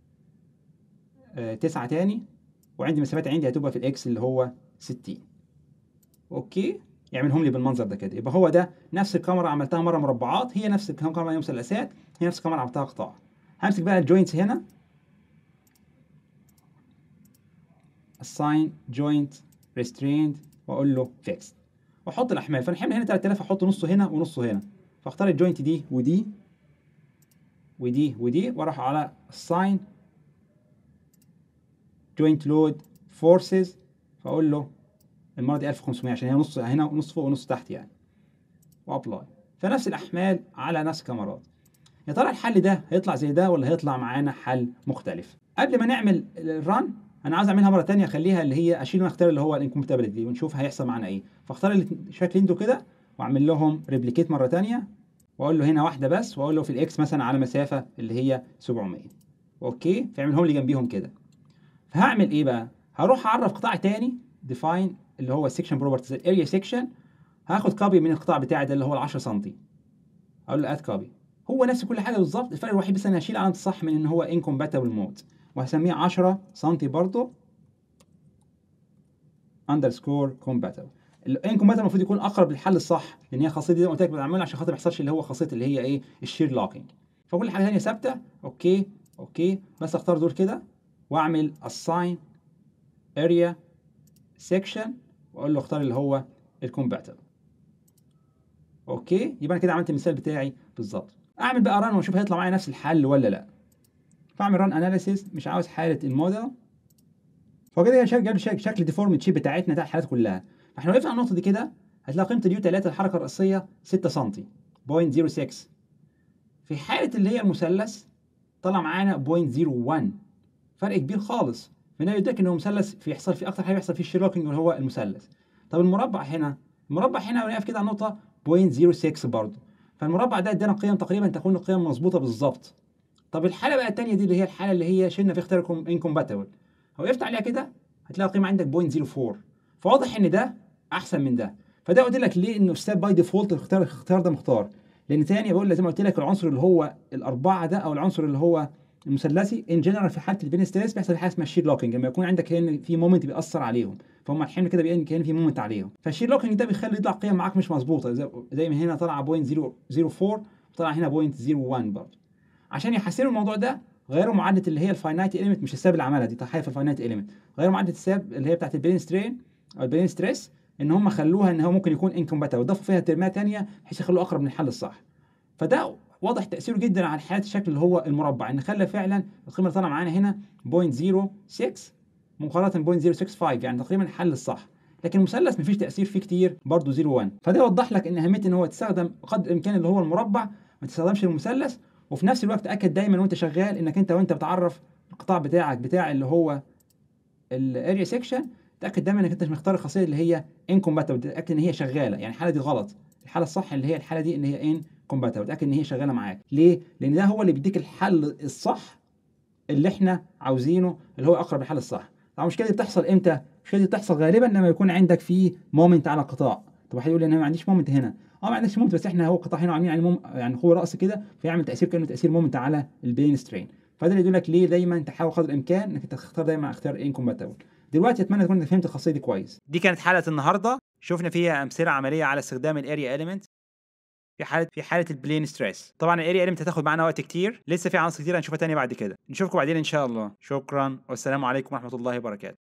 آه تسعة تاني وعندي مسافات عندي هتبقى في الاكس اللي هو 60 اوكي يعملهم لي بالمنظر ده كده يبقى هو ده نفس الكاميرا عملتها مره مربعات هي نفس الكاميرا هي مثلثات هي نفس الكاميرا عملتها قطاع همسك بقى الجوينتس هنا assign joint restrained واقول له fixed واحط الاحمال فالحمل هنا 3000 احط نصه هنا ونصه هنا فاختار الجوينت دي ودي ودي ودي واروح على assign joint load forces فاقول له المره دي 1500 عشان هي نص هنا ونص فوق ونص تحت يعني وابلاي فنفس الاحمال على نفس الكاميرات يا ترى الحل ده هيطلع زي ده ولا هيطلع معانا حل مختلف قبل ما نعمل الران انا عاوز اعملها مره ثانيه اخليها اللي هي اشيل واختار اللي هو الانكومباتيبلتي ونشوف هيحصل معانا ايه فاختار الشكلين دول كده واعمل لهم ريبليكيت مره ثانيه واقول له هنا واحده بس واقول له في الاكس مثلا على مسافه اللي هي 700 اوكي فيعملهم لي جنبيهم كده فهعمل ايه بقى هروح اعرف قطاع تاني define اللي هو السكشن بروبرتيز الاريا سكشن هاخد كوبي من القطاع بتاعي ده اللي هو ال 10 سم اقول له اد كوبي هو نفس كل حاجه بالظبط الفرق الوحيد بس انا هشيل علامه الصح من ان هو انكومباتبل مود وهسميه 10 سم برضه اندرسكور كومباتبل الانكومباتبل المفروض يكون اقرب للحل الصح لان هي خاصيه دي زي ما قلت لك بعملها عشان خاطر ما يحصلش اللي هو خاصيه اللي هي ايه الشير لوكينج فكل حاجه ثانيه ثابته اوكي اوكي بس اختار دول كده واعمل assign area section واقول له اختار اللي هو الكومباتبل اوكي يبقى انا كده عملت المثال بتاعي بالظبط اعمل بقى ران واشوف هيطلع معايا نفس الحل ولا لا فاعمل ران اناليسيس مش عاوز حاله الموديل فكده شكل جاب شكل, شكل ديفورم تشيب بتاعتنا بتاع الحالات كلها فاحنا وقفنا على النقطه دي كده هتلاقي قيمه اليو 3 الحركه الرئيسيه 6 سم 0.06 في حاله اللي هي المثلث طلع معانا 0.01 فرق كبير خالص فهنا يدرك ان هو مثلث في يحصل فيه اكتر حاجه بيحصل فيه الشيرلوكينج اللي هو المثلث طب المربع هنا المربع هنا ونقف كده على النقطه 0.06 برضه فالمربع ده ادانا قيم تقريبا تكون القيم مظبوطه بالظبط طب الحاله بقى الثانيه دي اللي هي الحاله اللي هي شلنا في اختيار انكومباتبل وقفت عليها كده هتلاقي القيمه عندك 0.04 فواضح ان ده احسن من ده فده قلت لك ليه انه ستاب باي ديفولت الاختيار الاختيار ده مختار لان تاني بقول زي ما قلت لك العنصر اللي هو الاربعه ده او العنصر اللي هو المثلثي ان جنرال في حاله البين ستريس بيحصل حاجه اسمها الشير لوكينج لما يكون عندك كان في مومنت بيأثر عليهم فهم الحمل كده بيبان كان في مومنت عليهم فالشير لوكينج ده بيخلي يطلع قيم معاك مش مظبوطه زي, زي ما هنا طلع 0.004 وطلع هنا 0.01 برضه عشان يحسنوا الموضوع ده غيروا معادله اللي هي الفاينايت اليمنت مش الساب اللي عملها دي تحيه في الفاينايت اليمنت غيروا معادله الساب اللي هي بتاعت البرين سترين او البرين ستريس ان هم خلوها ان هو ممكن يكون انكومباتبل وضافوا فيها ترمات ثانيه بحيث يخلوه اقرب من الحل الصح فده واضح تاثيره جدا على حاله الشكل اللي هو المربع ان خلى فعلا القيمه اللي طالعه معانا هنا 0.06 مقارنه 0.065 يعني تقريبا الحل الصح لكن المثلث مفيش تاثير فيه كتير برضه 01 فده يوضح لك ان اهميه ان هو تستخدم قدر الامكان اللي هو المربع ما تستخدمش المثلث وفي نفس الوقت تاكد دايما وانت شغال انك انت وانت بتعرف القطاع بتاعك بتاع اللي هو الاريا سيكشن تاكد دايما انك انت مش مختار الخاصيه اللي هي انكومباتبل تاكد ان هي شغاله يعني الحاله دي غلط الحاله الصح اللي هي الحاله دي ان هي ان كومباتبل تاكد ان هي شغاله معاك ليه لان ده هو اللي بيديك الحل الصح اللي احنا عاوزينه اللي هو اقرب للحل الصح طبعا المشكله دي بتحصل امتى المشكله دي بتحصل غالبا لما يكون عندك في مومنت على القطاع طب واحد يقول لي انا ما عنديش مومنت هنا اه ما عندكش مومنت بس احنا هو القطاع هنا عاملين يعني موم يعني قوه راس كده فيعمل تاثير كانه تاثير مومنت على البين سترين فده اللي يقول لك ليه دايما تحاول قدر الامكان انك تختار دايما اختيار انكومباتبل دلوقتي اتمنى تكون فهمت الخاصيه دي كويس دي كانت حلقه النهارده شفنا فيها امثله عمليه على استخدام الاريا اليمنت في حاله في حاله البلين ستريس طبعا الاريا اليمنت هتاخد معانا وقت كتير لسه في عناصر كتير هنشوفها تاني بعد كده نشوفكم بعدين ان شاء الله شكرا والسلام عليكم ورحمه الله وبركاته